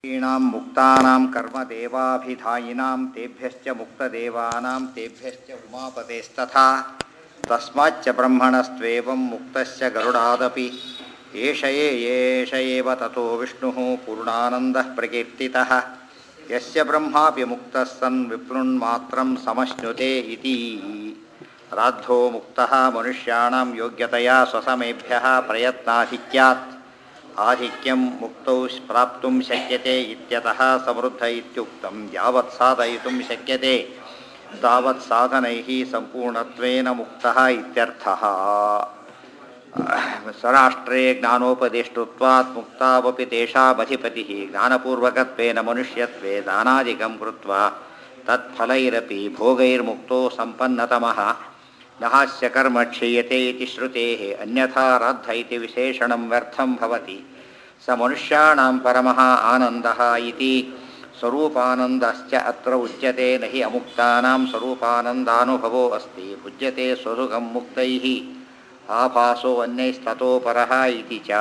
ಮುಕ್ತೀನಾಂ ಮುಕ್ತಾನಾಂ ಕರ್ಮದೇವಾಭಿಧಾಯಿನಾಂ ತೇಭ್ಯಶ್ಚ ಮುಕ್ತದೇವಾನಾಂ ತೇಭ್ಯಶ್ಚ ಉಮಾಪತೆಸ್ತಥಾ ತಸ್ಮಾಚ್ಚ ಬ್ರಹ್ಮಣಸ್ತ್ವೇವಂ ಮುಕ್ತಶ್ಚ ಗರುಡಾದಪಿ ಏಷ ಯೇ ಏಷ ಏವ ತಥೋ ವಿಷ್ಣುಃ ಪೂರ್ಣಾನಂದಃ ಪ್ರಕೀರ್ತಿತಃ ಯಸ್ಯ ಬ್ರಹ್ಮಾಪಿ ಮುಕ್ತಃ ಸನ್ ವಿಪ್ಲುನ್ಮಾತ್ರಂ ಸಮಶ್ನುತೆ ಇತಿ ರಾद्धೋ ಮುಕ್ತಃ ಮನುಷ್ಯಾಣಾಂ ಯೋಗ್ಯತೆಯ ಸ್ವಸಮೇಭ್ಯಃ ಪ್ರಯತ್ನಾಧಿಕ್ಯಾತ್ ಆಧಿಕ್ಯಂ ಮುಕ್ತೌ ಪ್ರಾಪ್ತುಂ ಶಕ್ಯತೆ ಇತ್ಯತಃ ಸಮೃದ್ಧ ಇತ್ಯುಕ್ತಂ ಯಾವತ್ ಸಾಧಯಿತುಂ ಶಕ್ಯತೆ ತಾವತ್ ಸಾಧನೈಃ ಸಂಪೂರ್ಣತ್ವೇನ ಮುಕ್ತಃ ಇತ್ಯರ್ಥಃ ಸ್ವರಾಷ್ಟ್ರೇ ಜ್ಞಾನೋಪದೇಷ್ಟುತ್ವಾತ್ ಮುಕ್ತಾವಪಿ ತೇಷಾಮಧಿಪತಿः ಜ್ಞಾನಪೂರ್ವಕತ್ವೇನ ಮನುಷ್ಯತ್ವೇ ದಾನಾದಿಕಂ ಕೃತ್ವಾ ತತ್ಫಲೈರಪಿ ಭೋಗೈರ್ಮುಕ್ತೋ ಸಂಪನ್ನತಮಃ ನಹಾಸ್ಯ ಕರ್ಮ ಕ್ಷೀಯತೆ ಇತಿ ಶ್ರುತೇः ಅನ್ಯಥಾ ರಾದ್ಧ ಇತಿ ವಿಶೇಷಣಂ ವ್ಯರ್ಥಂ ಭವತಿ ಸ ಮನುಷ್ಯಾಣಾಂ ಪರಮಃ ಆನಂದಃ ಇತಿ ಸ್ವರೂಪಾನಂದಶ್ಚ ಅತ್ರ ಉಚ್ಯತೆ ನ ಹಿ ಅಮುಕ್ತಾನಾಂ ಸ್ವರೂಪಾನಂದಾನುಭವೋ ಅಸ್ತಿ ಭುಜ್ಯತೆ ಸ್ವಸುಖಂ ಮುಕ್ತೈಃ ಆಭಾಸೋ ಅನ್ಯೈಸ್ತತೋ ಪರಃ ಇತಿ ಚ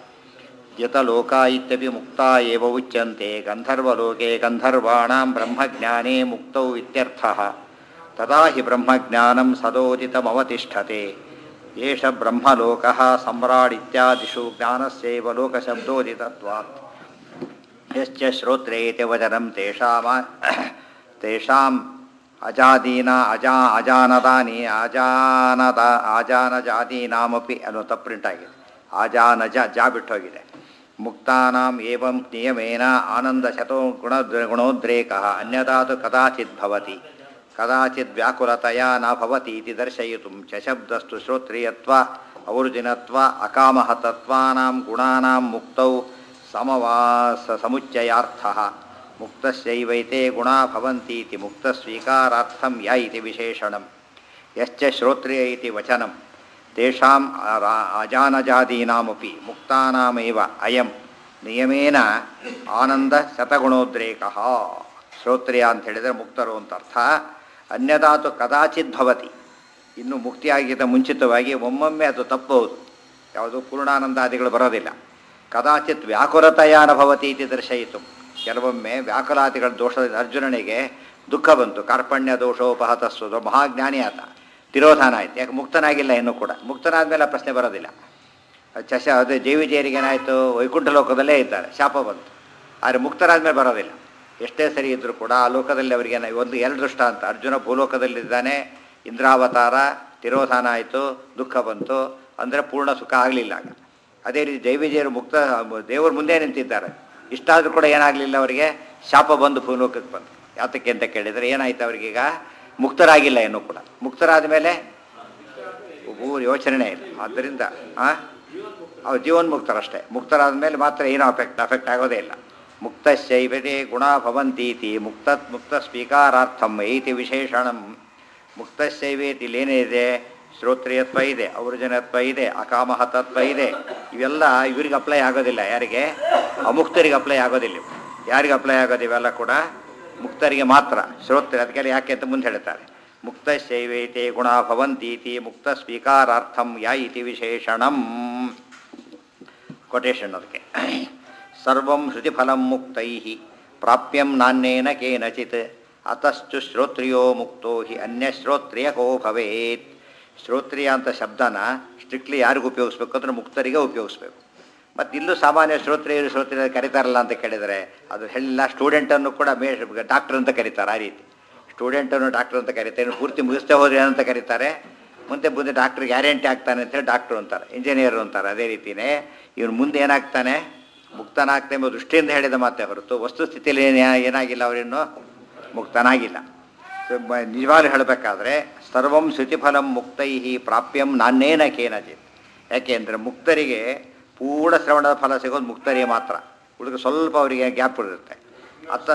ಯತಲೋಕಾ ಇತ್ಯಪಿ ಮುಕ್ತಾ ಏವ ಉಚ್ಯಂತೆ ಗಂಧರ್ವಲೋಕೆ ಗಂಧರ್ವಾಣಾಂ ಬ್ರಹ್ಮಜ್ಞಾನೇ ಮುಕ್ತೌ ಇತ್ಯರ್ಥಃ ತದಾ ಹಿ ಬ್ರಹ್ಮಜ್ಞಾನಂ ಸದೋದಿತಮವತಿಷ್ಠತೆ ಏಷ ಬ್ರಹ್ಮಲೋಕಃ ಸಮ್ರಾಡಿತ್ಯಾದಿಷು ಜ್ಞಾನಸ್ಯೈವ ಲೋಕಶಬ್ದೋದಿತತ್ವಾತ್ ಯಶ್ಚ ಶ್ರೋತ್ರೇ ಇತಿ ವಚನಂ ತೇಷಾಮ ತೇಷಾಂ ಅಜಾದೀನ ಅಜಾ ಅಜಾನದಾನಿ ಅಜಾನದ ಅಜಾನಜಾದೀನಾಮಪಿ ಅನ್ನೋ ತಪ್ಪು ಪ್ರಿಂಟ್ ಆಗಿದೆ ಆಜಾನಜ ಜಾ ಬಿಟ್ಟೋಗಿದೆ ಮುಕ್ತಾನಾಂ ಏವಂ ನಿಯಮೇನ ಆನಂದ ಶತೋ ಗುಣ ಗುಣೋದ್ರೇಕ ಅನ್ಯದಾತು ಕದಾಚಿತ್ ಭವತಿ ಕದಾಚಿತ್ ವ್ಯಾಕುಲತೆಯ ನ ಭವತಿ ಇತಿ ದರ್ಶಯಿತು ಚ ಶಬ್ದಸ್ತು ಶ್ರೋತ್ರಿಯತ್ವ ಔರ್ಜಿನತ್ವ ಅಕಾಮಹತತ್ವಾನಾಂ ಗುಣಾನಾಂ ಮುಕ್ತೌ ಸಮವಾಸ ಸಮುಚ್ಚಯಾರ್ಥಃ ಮುಕ್ತಸ್ಯೈವೈತೆ ಗುಣಾ ಭವಂತೀತಿ ಮುಕ್ತಸ್ವೀಕಾರಾರ್ಥಂ ಯ ಇತಿ ವಿಶೇಷಣಂ ಯಶ್ಚ ಶ್ರೋತ್ರಿಯ ಇತಿ ವಚನಂ ತೇಷಾಂ ಅಜಾನಜಾದೀನಾಮಪಿ ಮುಕ್ತಾನಾಮೇವ ಅಯಂ ನಿಯಮೇನ ಆನಂದ ಶತಗುಣೋದ್ರೇಕ ಶ್ರೋತ್ರಿಯ ಅಂತ ಹೇಳಿದರೆ ಮುಕ್ತರು ಅಂತ ಅರ್ಥ ಅನ್ಯದಾತು ಕದಾಚಿತ್ ಭವತಿ ಇನ್ನು ಮುಕ್ತಿಯಾಗಿದ್ದ ಮುಂಚಿತವಾಗಿ ಒಮ್ಮೊಮ್ಮೆ ಅದು ತಪ್ಪಬಹುದು ಯಾವುದು ಪೂರ್ಣಾನಂದಾದಿಗಳು ಬರೋದಿಲ್ಲ ಕದಾಚಿತ್ ವ್ಯಾಕುಲತೆಯಾನ ಭವತಿ ಇತಿ ದರ್ಶಯಿತು ಕೆಲವೊಮ್ಮೆ ವ್ಯಾಕುಲಾದಿಗಳ ದೋಷದ ಅರ್ಜುನನಿಗೆ ದುಃಖ ಬಂತು ಕಾರ್ಪಣ್ಯ ದೋಷೋಪಹತಸ್ವದು ಮಹಾಜ್ಞಾನಿ ಆತ ತಿರೋಧಾನ ಆಯ್ತು ಯಾಕೆ ಮುಕ್ತನಾಗಿಲ್ಲ ಇನ್ನೂ ಕೂಡ ಮುಕ್ತನಾದ್ಮೇಲೆ ಆ ಪ್ರಶ್ನೆ ಬರೋದಿಲ್ಲ ಚಶ ಅದು ಜೇವಿಜೇರಿಗೆ ಏನಾಯಿತು ವೈಕುಂಠ ಲೋಕದಲ್ಲೇ ಇದ್ದಾರೆ ಶಾಪ ಬಂತು ಆದರೆ ಮುಕ್ತರಾದ್ಮೇಲೆ ಬರೋದಿಲ್ಲ ಎಷ್ಟೇ ಸರಿ ಇದ್ದರೂ ಕೂಡ ಆ ಲೋಕದಲ್ಲಿ ಅವರಿಗೆ ಒಂದು ಎರಡು ದೃಷ್ಟ ಅಂತ ಅರ್ಜುನ ಭೂಲೋಕದಲ್ಲಿದ್ದಾನೆ ಇಂದ್ರಾವತಾರ ತಿರೋಧಾನ ಆಯಿತು ದುಃಖ ಬಂತು ಅಂದರೆ ಪೂರ್ಣ ಸುಖ ಆಗಲಿಲ್ಲ ಆಗ ಅದೇ ರೀತಿ ಜೈವಿಜಯರು ಮುಕ್ತ ದೇವರು ಮುಂದೆ ನಿಂತಿದ್ದಾರೆ ಇಷ್ಟಾದರೂ ಕೂಡ ಏನಾಗಲಿಲ್ಲ ಅವರಿಗೆ ಶಾಪ ಬಂದು ಭೂಲೋಕಕ್ಕೆ ಬಂತು ಯಾತಕ್ಕೆ ಅಂತ ಕೇಳಿದರೆ ಏನಾಯ್ತು ಅವರಿಗೀಗ ಮುಕ್ತರಾಗಿಲ್ಲ ಇನ್ನೂ ಕೂಡ ಮುಕ್ತರಾದ ಮೇಲೆ ಊರು ಯೋಚನೆ ಇಲ್ಲ ಆದ್ದರಿಂದ ಹಾಂ ಅವ್ರು ಜೀವನ್ಮುಕ್ತರಷ್ಟೇ ಮುಕ್ತರಾದ ಮೇಲೆ ಮಾತ್ರ ಏನೂ ಅಫೆಕ್ಟ್ ಅಫೆಕ್ಟ್ ಆಗೋದೇ ಇಲ್ಲ ಮುಕ್ತಶೈವತೆ ಗುಣ ಭವಂತೀತಿ ಮುಕ್ತ ಮುಕ್ತ ಸ್ವೀಕಾರಾರ್ಥಂ ಐತಿ ವಿಶೇಷಣಂ ಮುಕ್ತಶೈವೇತಿ ಇಲ್ಲೇನಿದೆ ಶ್ರೋತ್ರಿಯತ್ವ ಇದೆ ಔರ್ಜನತ್ವ ಇದೆ ಅಕಾಮಹತತ್ವ ಇದೆ ಇವೆಲ್ಲ ಇವರಿಗೆ ಅಪ್ಲೈ ಆಗೋದಿಲ್ಲ ಯಾರಿಗೆ ಅಮುಕ್ತರಿಗೆ ಅಪ್ಲೈ ಆಗೋದಿಲ್ಲ ಯಾರಿಗೆ ಅಪ್ಲೈ ಆಗೋದು ಇವೆಲ್ಲ ಕೂಡ ಮುಕ್ತರಿಗೆ ಮಾತ್ರ ಶ್ರೋತ್ರಿ ಅದಕ್ಕೆಲ್ಲ ಯಾಕೆ ಅಂತ ಮುಂದೆ ಹೇಳ್ತಾರೆ ಮುಕ್ತ ಶೈವೈತೆ ಗುಣ ಭವಂತೀತಿ ಮುಕ್ತ ಸ್ವೀಕಾರಾರ್ಥಂ ಯಾ ಇತಿ ವಿಶೇಷಣಂ ಕೊಟೇಶನ್ ಅದಕ್ಕೆ ಸರ್ವಂ ಶ್ರುತಿಫಲಂ ಮುಕ್ತೈ ಪ್ರಾಪ್ಯಂ ನಾಣ್ಯೇನ ಕೇನಚಿತ್ ಅತಶ್ಚು ಶ್ರೋತ್ರಿಯೋ ಮುಕ್ತೋ ಹಿ ಅನ್ಯ ಶ್ರೋತ್ರಿಯಕೋ ಭವೇತ್ ಶ್ರೋತ್ರಿಯ ಅಂತ ಶಬ್ದನ ಸ್ಟ್ರಿಕ್ಟ್ಲಿ ಯಾರಿಗೂ ಉಪಯೋಗಿಸ್ಬೇಕು ಅಂದ್ರೆ ಮುಕ್ತರಿಗೆ ಉಪಯೋಗಿಸ್ಬೇಕು ಮತ್ತು ಇಲ್ಲೂ ಸಾಮಾನ್ಯ ಶ್ರೋತ್ರಿಯರು ಶ್ರೋತ್ರಿಯ ಕರೀತಾರಲ್ಲ ಅಂತ ಕೇಳಿದರೆ ಅದು ಹೇಳಿಲ್ಲ ಸ್ಟೂಡೆಂಟನ್ನು ಕೂಡ ಮೇ ಡಾಕ್ಟರ್ ಅಂತ ಕರೀತಾರೆ ಆ ರೀತಿ ಸ್ಟೂಡೆಂಟನ್ನು ಡಾಕ್ಟರ್ ಅಂತ ಕರೀತಾರೆ ಪೂರ್ತಿ ಮುಗಿಸ್ತೇ ಹೋದ್ರೆ ಏನಂತ ಕರೀತಾರೆ ಮುಂದೆ ಮುಂದೆ ಡಾಕ್ಟ್ರ್ ಗ್ಯಾರಂಟಿ ಆಗ್ತಾನೆ ಅಂತೇಳಿ ಡಾಕ್ಟ್ರು ಅಂತಾರೆ ಇಂಜಿನಿಯರು ಅಂತಾರೆ ಅದೇ ರೀತಿಯೇ ಇವನು ಮುಂದೆ ಏನಾಗ್ತಾನೆ ಮುಕ್ತನಾಗ್ತಾನೆ ಎಂಬ ದೃಷ್ಟಿಯಿಂದ ಹೇಳಿದ ಮಾತೆ ಹೊರತು ವಸ್ತುಸ್ಥಿತಿಯಲ್ಲಿ ಏನೇ ಏನಾಗಿಲ್ಲ ಅವರಿನ್ನು ಮುಕ್ತನಾಗಿಲ್ಲ ನಿಜವಾಗ್ಲೂ ಹೇಳಬೇಕಾದ್ರೆ ಸರ್ವಂ ಶ್ರುತಿಫಲಂ ಮುಕ್ತೈ ಪ್ರಾಪ್ಯಂ ನಾನೇನ ಕೇನಚಿತ್ ಯಾಕೆಂದರೆ ಮುಕ್ತರಿಗೆ ಪೂರ್ಣ ಶ್ರವಣದ ಫಲ ಸಿಗೋದು ಮುಕ್ತರಿಗೆ ಮಾತ್ರ ಉಳಿದು ಸ್ವಲ್ಪ ಅವರಿಗೆ ಗ್ಯಾಪ್ ಇರುತ್ತೆ ಅತ್ತ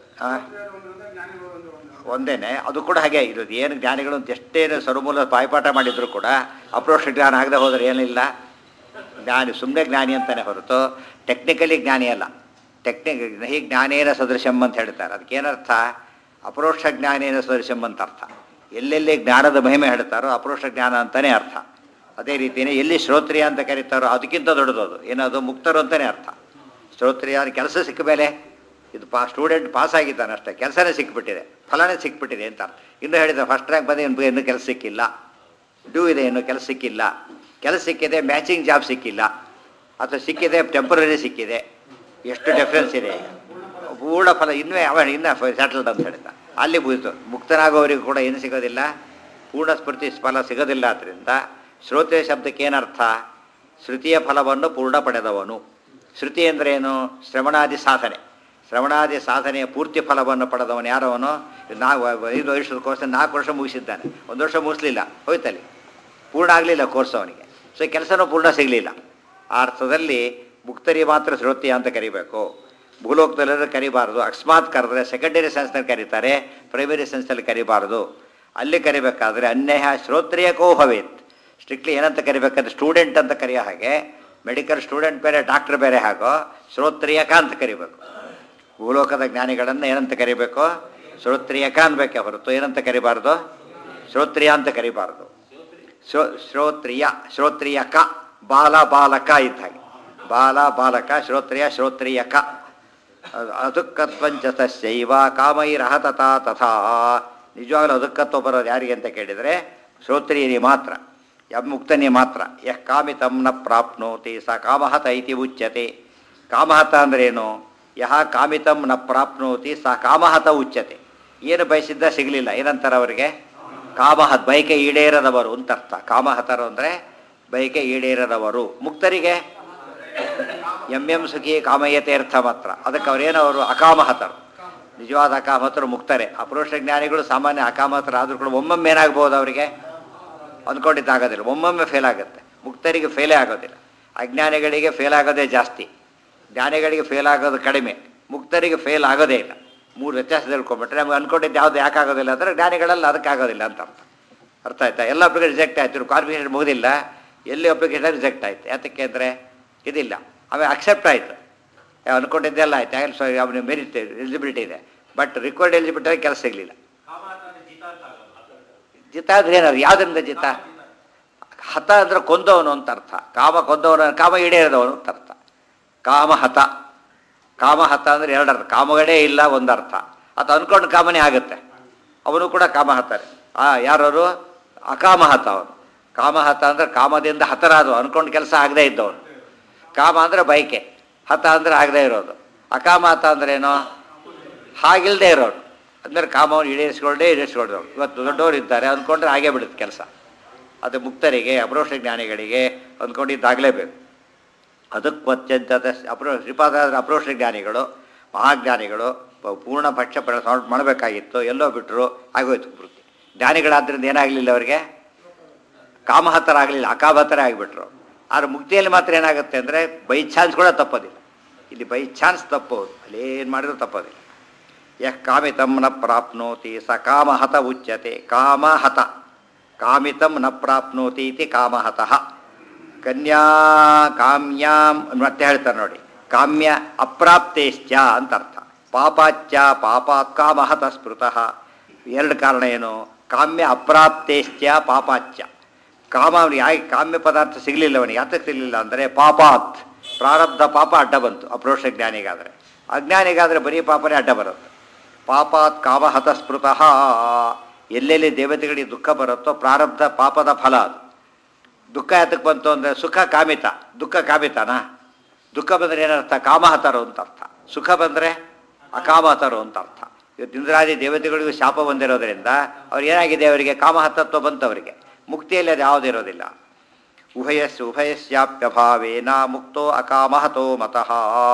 ಒಂದೇನೆ ಅದು ಕೂಡ ಹಾಗೆ ಇರೋದು ಏನು ಜ್ಞಾನಿಗಳು ಅಂತ ಎಷ್ಟೇನು ಸರ್ವಮೂಲ ಬಾಯ್ಪಾಠ ಮಾಡಿದ್ರು ಕೂಡ ಅಪ್ರೋಕ್ಷ ಜ್ಞಾನ ಆಗದೆ ಹೋದರೆ ಏನಿಲ್ಲ ಜ್ಞಾನಿ ಸುಮ್ಮನೆ ಜ್ಞಾನಿ ಅಂತಲೇ ಹೊರತು ಟೆಕ್ನಿಕಲಿ ಜ್ಞಾನಿ ಅಲ್ಲ ಟೆಕ್ನಿಕ್ ಹೀಗೆ ಜ್ಞಾನೇನ ಸದೃಶಂ ಅಂತ ಹೇಳ್ತಾರೆ ಅದಕ್ಕೇನರ್ಥ ಅಪರೋಕ್ಷ ಜ್ಞಾನೇನ ಸದೃಶಂ ಅಂತ ಅರ್ಥ ಎಲ್ಲೆಲ್ಲಿ ಜ್ಞಾನದ ಮಹಿಮೆ ಹೇಳ್ತಾರೋ ಅಪರೋಕ್ಷ ಜ್ಞಾನ ಅಂತಲೇ ಅರ್ಥ ಅದೇ ರೀತಿಯೇ ಎಲ್ಲಿ ಶ್ರೋತ್ರಿಯ ಅಂತ ಕರೀತಾರೋ ಅದಕ್ಕಿಂತ ದೊಡ್ಡದು ಅದು ಏನದು ಮುಕ್ತರು ಅಂತಲೇ ಅರ್ಥ ಶ್ರೋತ್ರಿಯ ಕೆಲಸ ಸಿಕ್ಕ ಮೇಲೆ ಇದು ಪಾ ಸ್ಟೂಡೆಂಟ್ ಪಾಸ್ ಆಗಿದ್ದಾನೆ ಅಷ್ಟೇ ಕೆಲಸನೇ ಸಿಕ್ಬಿಟ್ಟಿದೆ ಫಲನೇ ಸಿಕ್ಬಿಟ್ಟಿದೆ ಅಂತ ಇನ್ನೂ ಹೇಳಿದ ಫಸ್ಟ್ ರ್ಯಾಂಕ್ ಬಂದು ಇನ್ನು ಇನ್ನೂ ಕೆಲಸ ಸಿಕ್ಕಿಲ್ಲ ಡ್ಯೂ ಇದೆ ಇನ್ನು ಕೆಲಸ ಸಿಕ್ಕಿಲ್ಲ ಕೆಲಸ ಸಿಕ್ಕಿದೆ ಮ್ಯಾಚಿಂಗ್ ಜಾಬ್ ಸಿಕ್ಕಿಲ್ಲ ಅಥವಾ ಸಿಕ್ಕಿದೆ ಟೆಂಪರರಿ ಸಿಕ್ಕಿದೆ ಎಷ್ಟು ಡಿಫ್ರೆನ್ಸ್ ಇದೆ ಈಗ ಪೂರ್ಣ ಫಲ ಇನ್ನೂ ಅವ ಇನ್ನೂ ಸೆಟಲ್ಡ್ ಅಂತ ಹೇಳ್ತಾ ಅಲ್ಲಿ ಮುಗಿತು ಮುಕ್ತನಾಗೋವರಿಗೂ ಕೂಡ ಏನು ಸಿಗೋದಿಲ್ಲ ಪೂರ್ಣ ಸ್ಮೃತಿ ಫಲ ಸಿಗೋದಿಲ್ಲ ಆದ್ದರಿಂದ ಶ್ರೋತ್ರಿಯ ಶಬ್ದಕ್ಕೆ ಏನರ್ಥ ಶ್ರುತಿಯ ಫಲವನ್ನು ಪೂರ್ಣ ಪಡೆದವನು ಶ್ರುತಿ ಅಂದ್ರೇನು ಶ್ರವಣಾದಿ ಸಾಧನೆ ಶ್ರವಣಾದಿ ಸಾಧನೆಯ ಪೂರ್ತಿ ಫಲವನ್ನು ಪಡೆದವನು ಯಾರವನು ನಾ ಐದು ವರ್ಷದ ಕೋರ್ಸ್ ನಾಲ್ಕು ವರ್ಷ ಮುಗಿಸಿದ್ದಾನೆ ಒಂದು ವರ್ಷ ಮುಗಿಸ್ಲಿಲ್ಲ ಹೋಯ್ತಲ್ಲಿ ಪೂರ್ಣ ಆಗಲಿಲ್ಲ ಕೋರ್ಸ್ ಅವನಿಗೆ ಸೊ ಕೆಲಸನೂ ಪೂರ್ಣ ಸಿಗಲಿಲ್ಲ ಆ ಅರ್ಥದಲ್ಲಿ ಮುಕ್ತರಿ ಮಾತ್ರ ಶ್ರೋತ್ರಿಯ ಅಂತ ಕರಿಬೇಕು ಭೂಲೋಕದಲ್ಲೆಲ್ಲ ಕರಿಬಾರ್ದು ಅಕಸ್ಮಾತ್ ಕರೆದ್ರೆ ಸೆಕೆಂಡರಿ ಸೆನ್ಸ್ನಲ್ಲಿ ಕರೀತಾರೆ ಪ್ರೈಮರಿ ಸೆನ್ಸಲ್ಲಿ ಕರಿಬಾರ್ದು ಅಲ್ಲಿ ಕರಿಬೇಕಾದ್ರೆ ಅನ್ಯಯ ಶ್ರೋತ್ರಿಯಕೋ ಭವೇತ್ ಸ್ಟ್ರಿಕ್ಟ್ಲಿ ಏನಂತ ಕರಿಬೇಕಂದ್ರೆ ಸ್ಟೂಡೆಂಟ್ ಅಂತ ಕರೆಯೋ ಹಾಗೆ ಮೆಡಿಕಲ್ ಸ್ಟೂಡೆಂಟ್ ಬೇರೆ ಡಾಕ್ಟರ್ ಬೇರೆ ಹಾಗೋ ಶ್ರೋತ್ರಿಯಕ ಅಂತ ಕರಿಬೇಕು ಭೂಲೋಕದ ಜ್ಞಾನಿಗಳನ್ನು ಏನಂತ ಕರಿಬೇಕು ಶ್ರೋತ್ರಿಯಕ ಅನ್ಬೇಕೆ ಹೊರತು ಏನಂತ ಕರಿಬಾರ್ದು ಶ್ರೋತ್ರಿಯ ಅಂತ ಕರಿಬಾರ್ದು ಶ್ರೋ ಶ್ರೋತ್ರಿಯ ಶ್ರೋತ್ರಿಯಕ ಬಾಲ ಬಾಲಕ ಇದ್ದ ಹಾಗೆ ಬಾಲ ಬಾಲಕ ಶ್ರೋತ್ರಿಯ ಶ್ರೋತ್ರಿಯಕ ಅದುಕ್ಕತ್ವಂಚ ತಸ್ಯೈವ ಕಾಮೈರಹತತ ತಥಾ ನಿಜವಾಗಲೂ ಅದುಕ್ಕತ್ವ ಬರೋದು ಯಾರಿಗೆ ಅಂತ ಕೇಳಿದರೆ ಶ್ರೋತ್ರಿಯನಿ ಮಾತ್ರ ಯಂ ಮುಕ್ತನಿ ಮಾತ್ರ ಯಃ ಕಾಮಿತಂ ನ ಪ್ರಾಪ್ನೋತಿ ಸ ಕಾಮಹತ ಇತಿ ಉಚ್ಯತೆ ಕಾಮಹತ ಅಂದ್ರೇನು ಯಹ ಕಾಮಿತಂ ನ ಪ್ರಾಪ್ನೋತಿ ಸ ಕಾಮಹತ ಉಚ್ಯತೆ ಏನು ಬಯಸಿದ್ದ ಸಿಗಲಿಲ್ಲ ಏನಂತಾರೆ ಅವರಿಗೆ ಕಾಮಹತ್ ಬಯಕೆ ಈಡೇರದವರು ಅಂತ ಅರ್ಥ ಕಾಮಹತರು ಅಂದರೆ ಬಯಕೆ ಈಡೇರದವರು ಮುಕ್ತರಿಗೆ ಎಂ ಎಂ ಸುಖಿ ಕಾಮಯತೆ ಅರ್ಥ ಮಾತ್ರ ಅದಕ್ಕೆ ಅವರೇನವರು ಅಕಾಮಹತರು ನಿಜವಾದ ಅಕಾಮಹತರು ಮುಕ್ತರೆ ಅಪುರುಷ ಜ್ಞಾನಿಗಳು ಸಾಮಾನ್ಯ ಅಕಾಮಹತರು ಆದರೂ ಕೂಡ ಒಮ್ಮೊಮ್ಮೆ ಏನಾಗ್ಬೋದು ಅವರಿಗೆ ಅಂದ್ಕೊಂಡಿದ್ದಾಗೋದಿಲ್ಲ ಒಮ್ಮೊಮ್ಮೆ ಫೇಲ್ ಆಗುತ್ತೆ ಮುಕ್ತರಿಗೆ ಫೇಲೇ ಆಗೋದಿಲ್ಲ ಅಜ್ಞಾನಿಗಳಿಗೆ ಫೇಲ್ ಆಗೋದೇ ಜಾಸ್ತಿ ಜ್ಞಾನಿಗಳಿಗೆ ಫೇಲ್ ಆಗೋದು ಕಡಿಮೆ ಮುಕ್ತರಿಗೆ ಫೇಲ್ ಆಗೋದೇ ಇಲ್ಲ ಮೂರು ವ್ಯತ್ಯಾಸ ತಿಳ್ಕೊಂಬಿಟ್ರೆ ನಮ್ಗೆ ಅನ್ಕೊಂಡಿದ್ದು ಯಾವುದು ಯಾಕೆ ಆಗೋದಿಲ್ಲ ಅಂದರೆ ಜ್ಞಾನಿಗಳಲ್ಲಿ ಅದಕ್ಕೆ ಆಗೋದಿಲ್ಲ ಅಂತ ಅರ್ಥ ಅರ್ಥ ಆಯ್ತಾ ಎಲ್ಲ ಅಪ್ಲಿಕೇಶನ್ ರಿಜೆಕ್ಟ್ ಆಯ್ತು ಕ್ವಾಲಿಫಿಕೇಷನ್ ಮುಗಿದಿಲ್ಲ ಎಲ್ಲಿ ಅಪ್ಲಿಕೇಶನ್ ರಿಜೆಕ್ಟ್ ಆಯ್ತು ಯಾತಕ್ಕೆ ಅಂದರೆ ಇದಿಲ್ಲ ಆಮೇಲೆ ಅಕ್ಸೆಪ್ಟ್ ಆಯಿತು ಅಂದ್ಕೊಂಡಿದ್ದೆಲ್ಲ ಆಯ್ತು ಆಗ ಸೊ ಅವನಿಗೆ ಮೆರಿಟ್ ಎಲಿಜಿಬಿಲಿಟಿ ಇದೆ ಬಟ್ ರಿಕ್ವೈರ್ಡ್ ಎಲಿಜಿಬಿಲಿಟಿ ಕೆಲಸ ಸಿಗಲಿಲ್ಲ ಜಿತ ಅಂದ್ರೆ ಏನಾದ್ರು ಯಾವುದರಿಂದ ಜಿತ ಹತ ಅಂದ್ರೆ ಕೊಂದವನು ಅಂತ ಅರ್ಥ ಕಾಮ ಕೊಂದವನು ಕಾಮ ಈಡೇರಿದವನು ಅಂತ ಅರ್ಥ ಕಾಮ ಹತ ಕಾಮ ಹತ ಅಂದ್ರೆ ಎರಡರ್ಥ ಕಾಮಗಳೇ ಇಲ್ಲ ಒಂದರ್ಥ ಅದು ಅನ್ಕೊಂಡು ಕಾಮನೇ ಆಗುತ್ತೆ ಅವನು ಕೂಡ ಕಾಮಹತರೆ ಆ ಯಾರವರು ಅಕಾಮಹತ ಅವನು ಕಾಮಹತ ಅಂದ್ರೆ ಕಾಮದಿಂದ ಹತರಾದವು ಅನ್ಕೊಂಡು ಕೆಲಸ ಆಗದೇ ಇದ್ದವನು ಕಾಮ ಅಂದ್ರೆ ಬೈಕೆ ಹತ ಅಂದ್ರೆ ಆಗದೇ ಇರೋದು ಅಕಾಮಹತ ಅಂದ್ರೇನು ಹಾಗಿಲ್ಲದೆ ಇರೋರು ಅಂದರೆ ಕಾಮವನ್ನು ಈಡೇರಿಸ್ಕೊಂಡೇ ಈಡೇರಿಸ್ಕೊಂಡವ್ರು ಇವತ್ತು ದೊಡ್ಡವರು ಇದ್ದಾರೆ ಅಂದ್ಕೊಂಡ್ರೆ ಹಾಗೇ ಬಿಡುತ್ತೆ ಕೆಲಸ ಅದು ಮುಕ್ತರಿಗೆ ಅಪರೋಕ್ಷ ಜ್ಞಾನಿಗಳಿಗೆ ಅಂದ್ಕೊಂಡಿದ್ದಾಗಲೇಬೇಕು ಅದಕ್ಕೆ ಅತ್ಯಂತ ಅಪ್ರೋ ಶ್ರೀಪಾದ ಅಪ್ರೋಕ್ಷ ಜ್ಞಾನಿಗಳು ಮಹಾಜ್ಞಾನಿಗಳು ಪ- ಪೂರ್ಣ ಪಕ್ಷ ಸಾಲ್ಟ್ ಮಾಡಬೇಕಾಗಿತ್ತು ಎಲ್ಲೋ ಬಿಟ್ಟರು ಆಗೋಯ್ತು ವೃತ್ತಿ ಜ್ಞಾನಿಗಳಾದ್ರಿಂದ ಏನಾಗಲಿಲ್ಲ ಅವರಿಗೆ ಕಾಮಹತರಾಗಲಿಲ್ಲ ಅಕಾಮಹತರ ಆಗಿಬಿಟ್ರು ಆದರೆ ಮುಕ್ತಿಯಲ್ಲಿ ಮಾತ್ರ ಏನಾಗುತ್ತೆ ಅಂದರೆ ಬೈ ಚಾನ್ಸ್ ಕೂಡ ತಪ್ಪೋದಿಲ್ಲ ಇಲ್ಲಿ ಬೈ ಚಾನ್ಸ್ ತಪ್ಪೋದು ಅಲ್ಲಿ ಏನು ಮಾಡಿದ್ರು ತಪ್ಪೋದಿಲ್ಲ ಯಃ ಕಾಮಿತಂ ನ ಪ್ರಾಪ್ನೋತಿ ಸ ಕಾಮಹತ ಉಚ್ಯತೆ ಕಾಮಹತ ಕಾಮಿತಂ ನ ಪ್ರಾಪ್ನೋತಿ ಇತಿ ಕಾಮಹತಃ ಕನ್ಯಾ ಕಾಮ್ಯಾಂ ಮತ್ತೆ ಹೇಳ್ತಾರೆ ನೋಡಿ ಕಾಮ್ಯ ಅಪ್ರಾಪ್ತೇಶ್ಚ ಅಂತ ಅರ್ಥ ಪಾಪಾಚ್ಚ ಪಾಪಾತ್ ಕಾಮಹತ ಸ್ಮೃತಃ ಎರಡು ಕಾರಣ ಏನು ಕಾಮ್ಯ ಅಪ್ರಾಪ್ತೇಶ್ಚ ಪಾಪಾಚ್ಚ ಕಾಮ ಅವನಿಗೆ ಯಾಕೆ ಕಾಮ್ಯ ಪದಾರ್ಥ ಸಿಗಲಿಲ್ಲ ಅವನಿಗೆ ಯಾತಕ್ಕೆ ಸಿಗಲಿಲ್ಲ ಅಂದರೆ ಪಾಪಾತ್ ಪ್ರಾರಬ್ಧ ಪಾಪ ಅಡ್ಡ ಬಂತು ಅಪ್ರೋಷ ಜ್ಞಾನಿಗಾದರೆ ಅಜ್ಞಾನಿಗಾದರೆ ಬರೀ ಪಾಪನೇ ಅಡ್ಡ ಬರುತ್ತೆ ಪಾಪಾತ್ ಕಾಮಹತ ಸ್ಮೃತಃ ಎಲ್ಲೆಲ್ಲಿ ದೇವತೆಗಳಿಗೆ ದುಃಖ ಬರುತ್ತೋ ಪ್ರಾರಬ್ಧ ಪಾಪದ ಫಲ ಅದು ದುಃಖ ಯಾತಕ್ಕೆ ಬಂತು ಅಂದರೆ ಸುಖ ಕಾಮಿತ ದುಃಖ ಕಾಮಿತನಾ ದುಃಖ ಬಂದರೆ ಏನರ್ಥ ಕಾಮಹತರು ಅಂತ ಅರ್ಥ ಸುಖ ಬಂದರೆ ಅಕಾಮಹತರು ಅಂತ ಅರ್ಥ ಇವತ್ತು ಇಂದ್ರಾದಿ ದೇವತೆಗಳಿಗೂ ಶಾಪ ಬಂದಿರೋದ್ರಿಂದ ಅವ್ರು ಏನಾಗಿದೆ ಅವರಿಗೆ ಕಾಮಹತತ್ವ ಬಂತು ಅವರಿಗೆ ಮುಕ್ತಿಯಲ್ಲಿ ಅದು ಯಾವುದೂ ಇರೋದಿಲ್ಲ ಉಭಯಸ್ ಉಭಯಸ್ಯಾಪ್ಯಭಾವೇನ ಮುಕ್ತೋ ಅಕಾಮಹತೋ ಮತಃ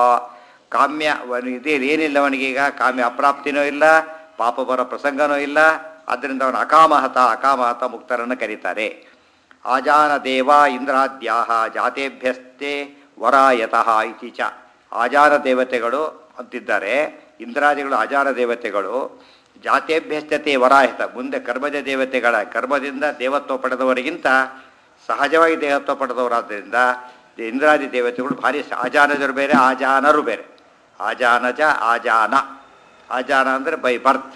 ಕಾಮ್ಯ ಅವನು ಇದೇ ಏನಿಲ್ಲ ಅವನಿಗೀಗ ಕಾಮ್ಯ ಅಪ್ರಾಪ್ತಿನೂ ಇಲ್ಲ ಪಾಪ ಬರೋ ಪ್ರಸಂಗನೂ ಇಲ್ಲ ಆದ್ದರಿಂದ ಅವನು ಅಕಾಮಹತ ಅಕಾಮಹತ ಮುಕ್ತರನ್ನು ಕರೀತಾರೆ ಆಜಾನ ದೇವ ಇಂದ್ರಾದ್ಯಾ ಜಾತೇಭ್ಯಸ್ತೆ ವರಾಯತಃ ಇತಿ ಚ ಆಜಾನ ದೇವತೆಗಳು ಅಂತಿದ್ದಾರೆ ಇಂದ್ರಾದಿಗಳು ಆಜಾನ ದೇವತೆಗಳು ಜಾತೇಭ್ಯಸ್ಥತೆ ವರಾಹಿತ ಮುಂದೆ ಕರ್ಮಜ ದೇವತೆಗಳ ಕರ್ಮದಿಂದ ದೇವತ್ವ ಪಡೆದವರಿಗಿಂತ ಸಹಜವಾಗಿ ದೇವತ್ವ ಪಡೆದವರಾದ್ದರಿಂದ ಇಂದ್ರಾದಿ ದೇವತೆಗಳು ಭಾರಿ ಸ- ಆಜಾನಜರು ಬೇರೆ ಆಜಾನರು ಬೇರೆ ಆಜಾನಜ ಆಜಾನ ಆಜಾನ ಅಂದರೆ by birth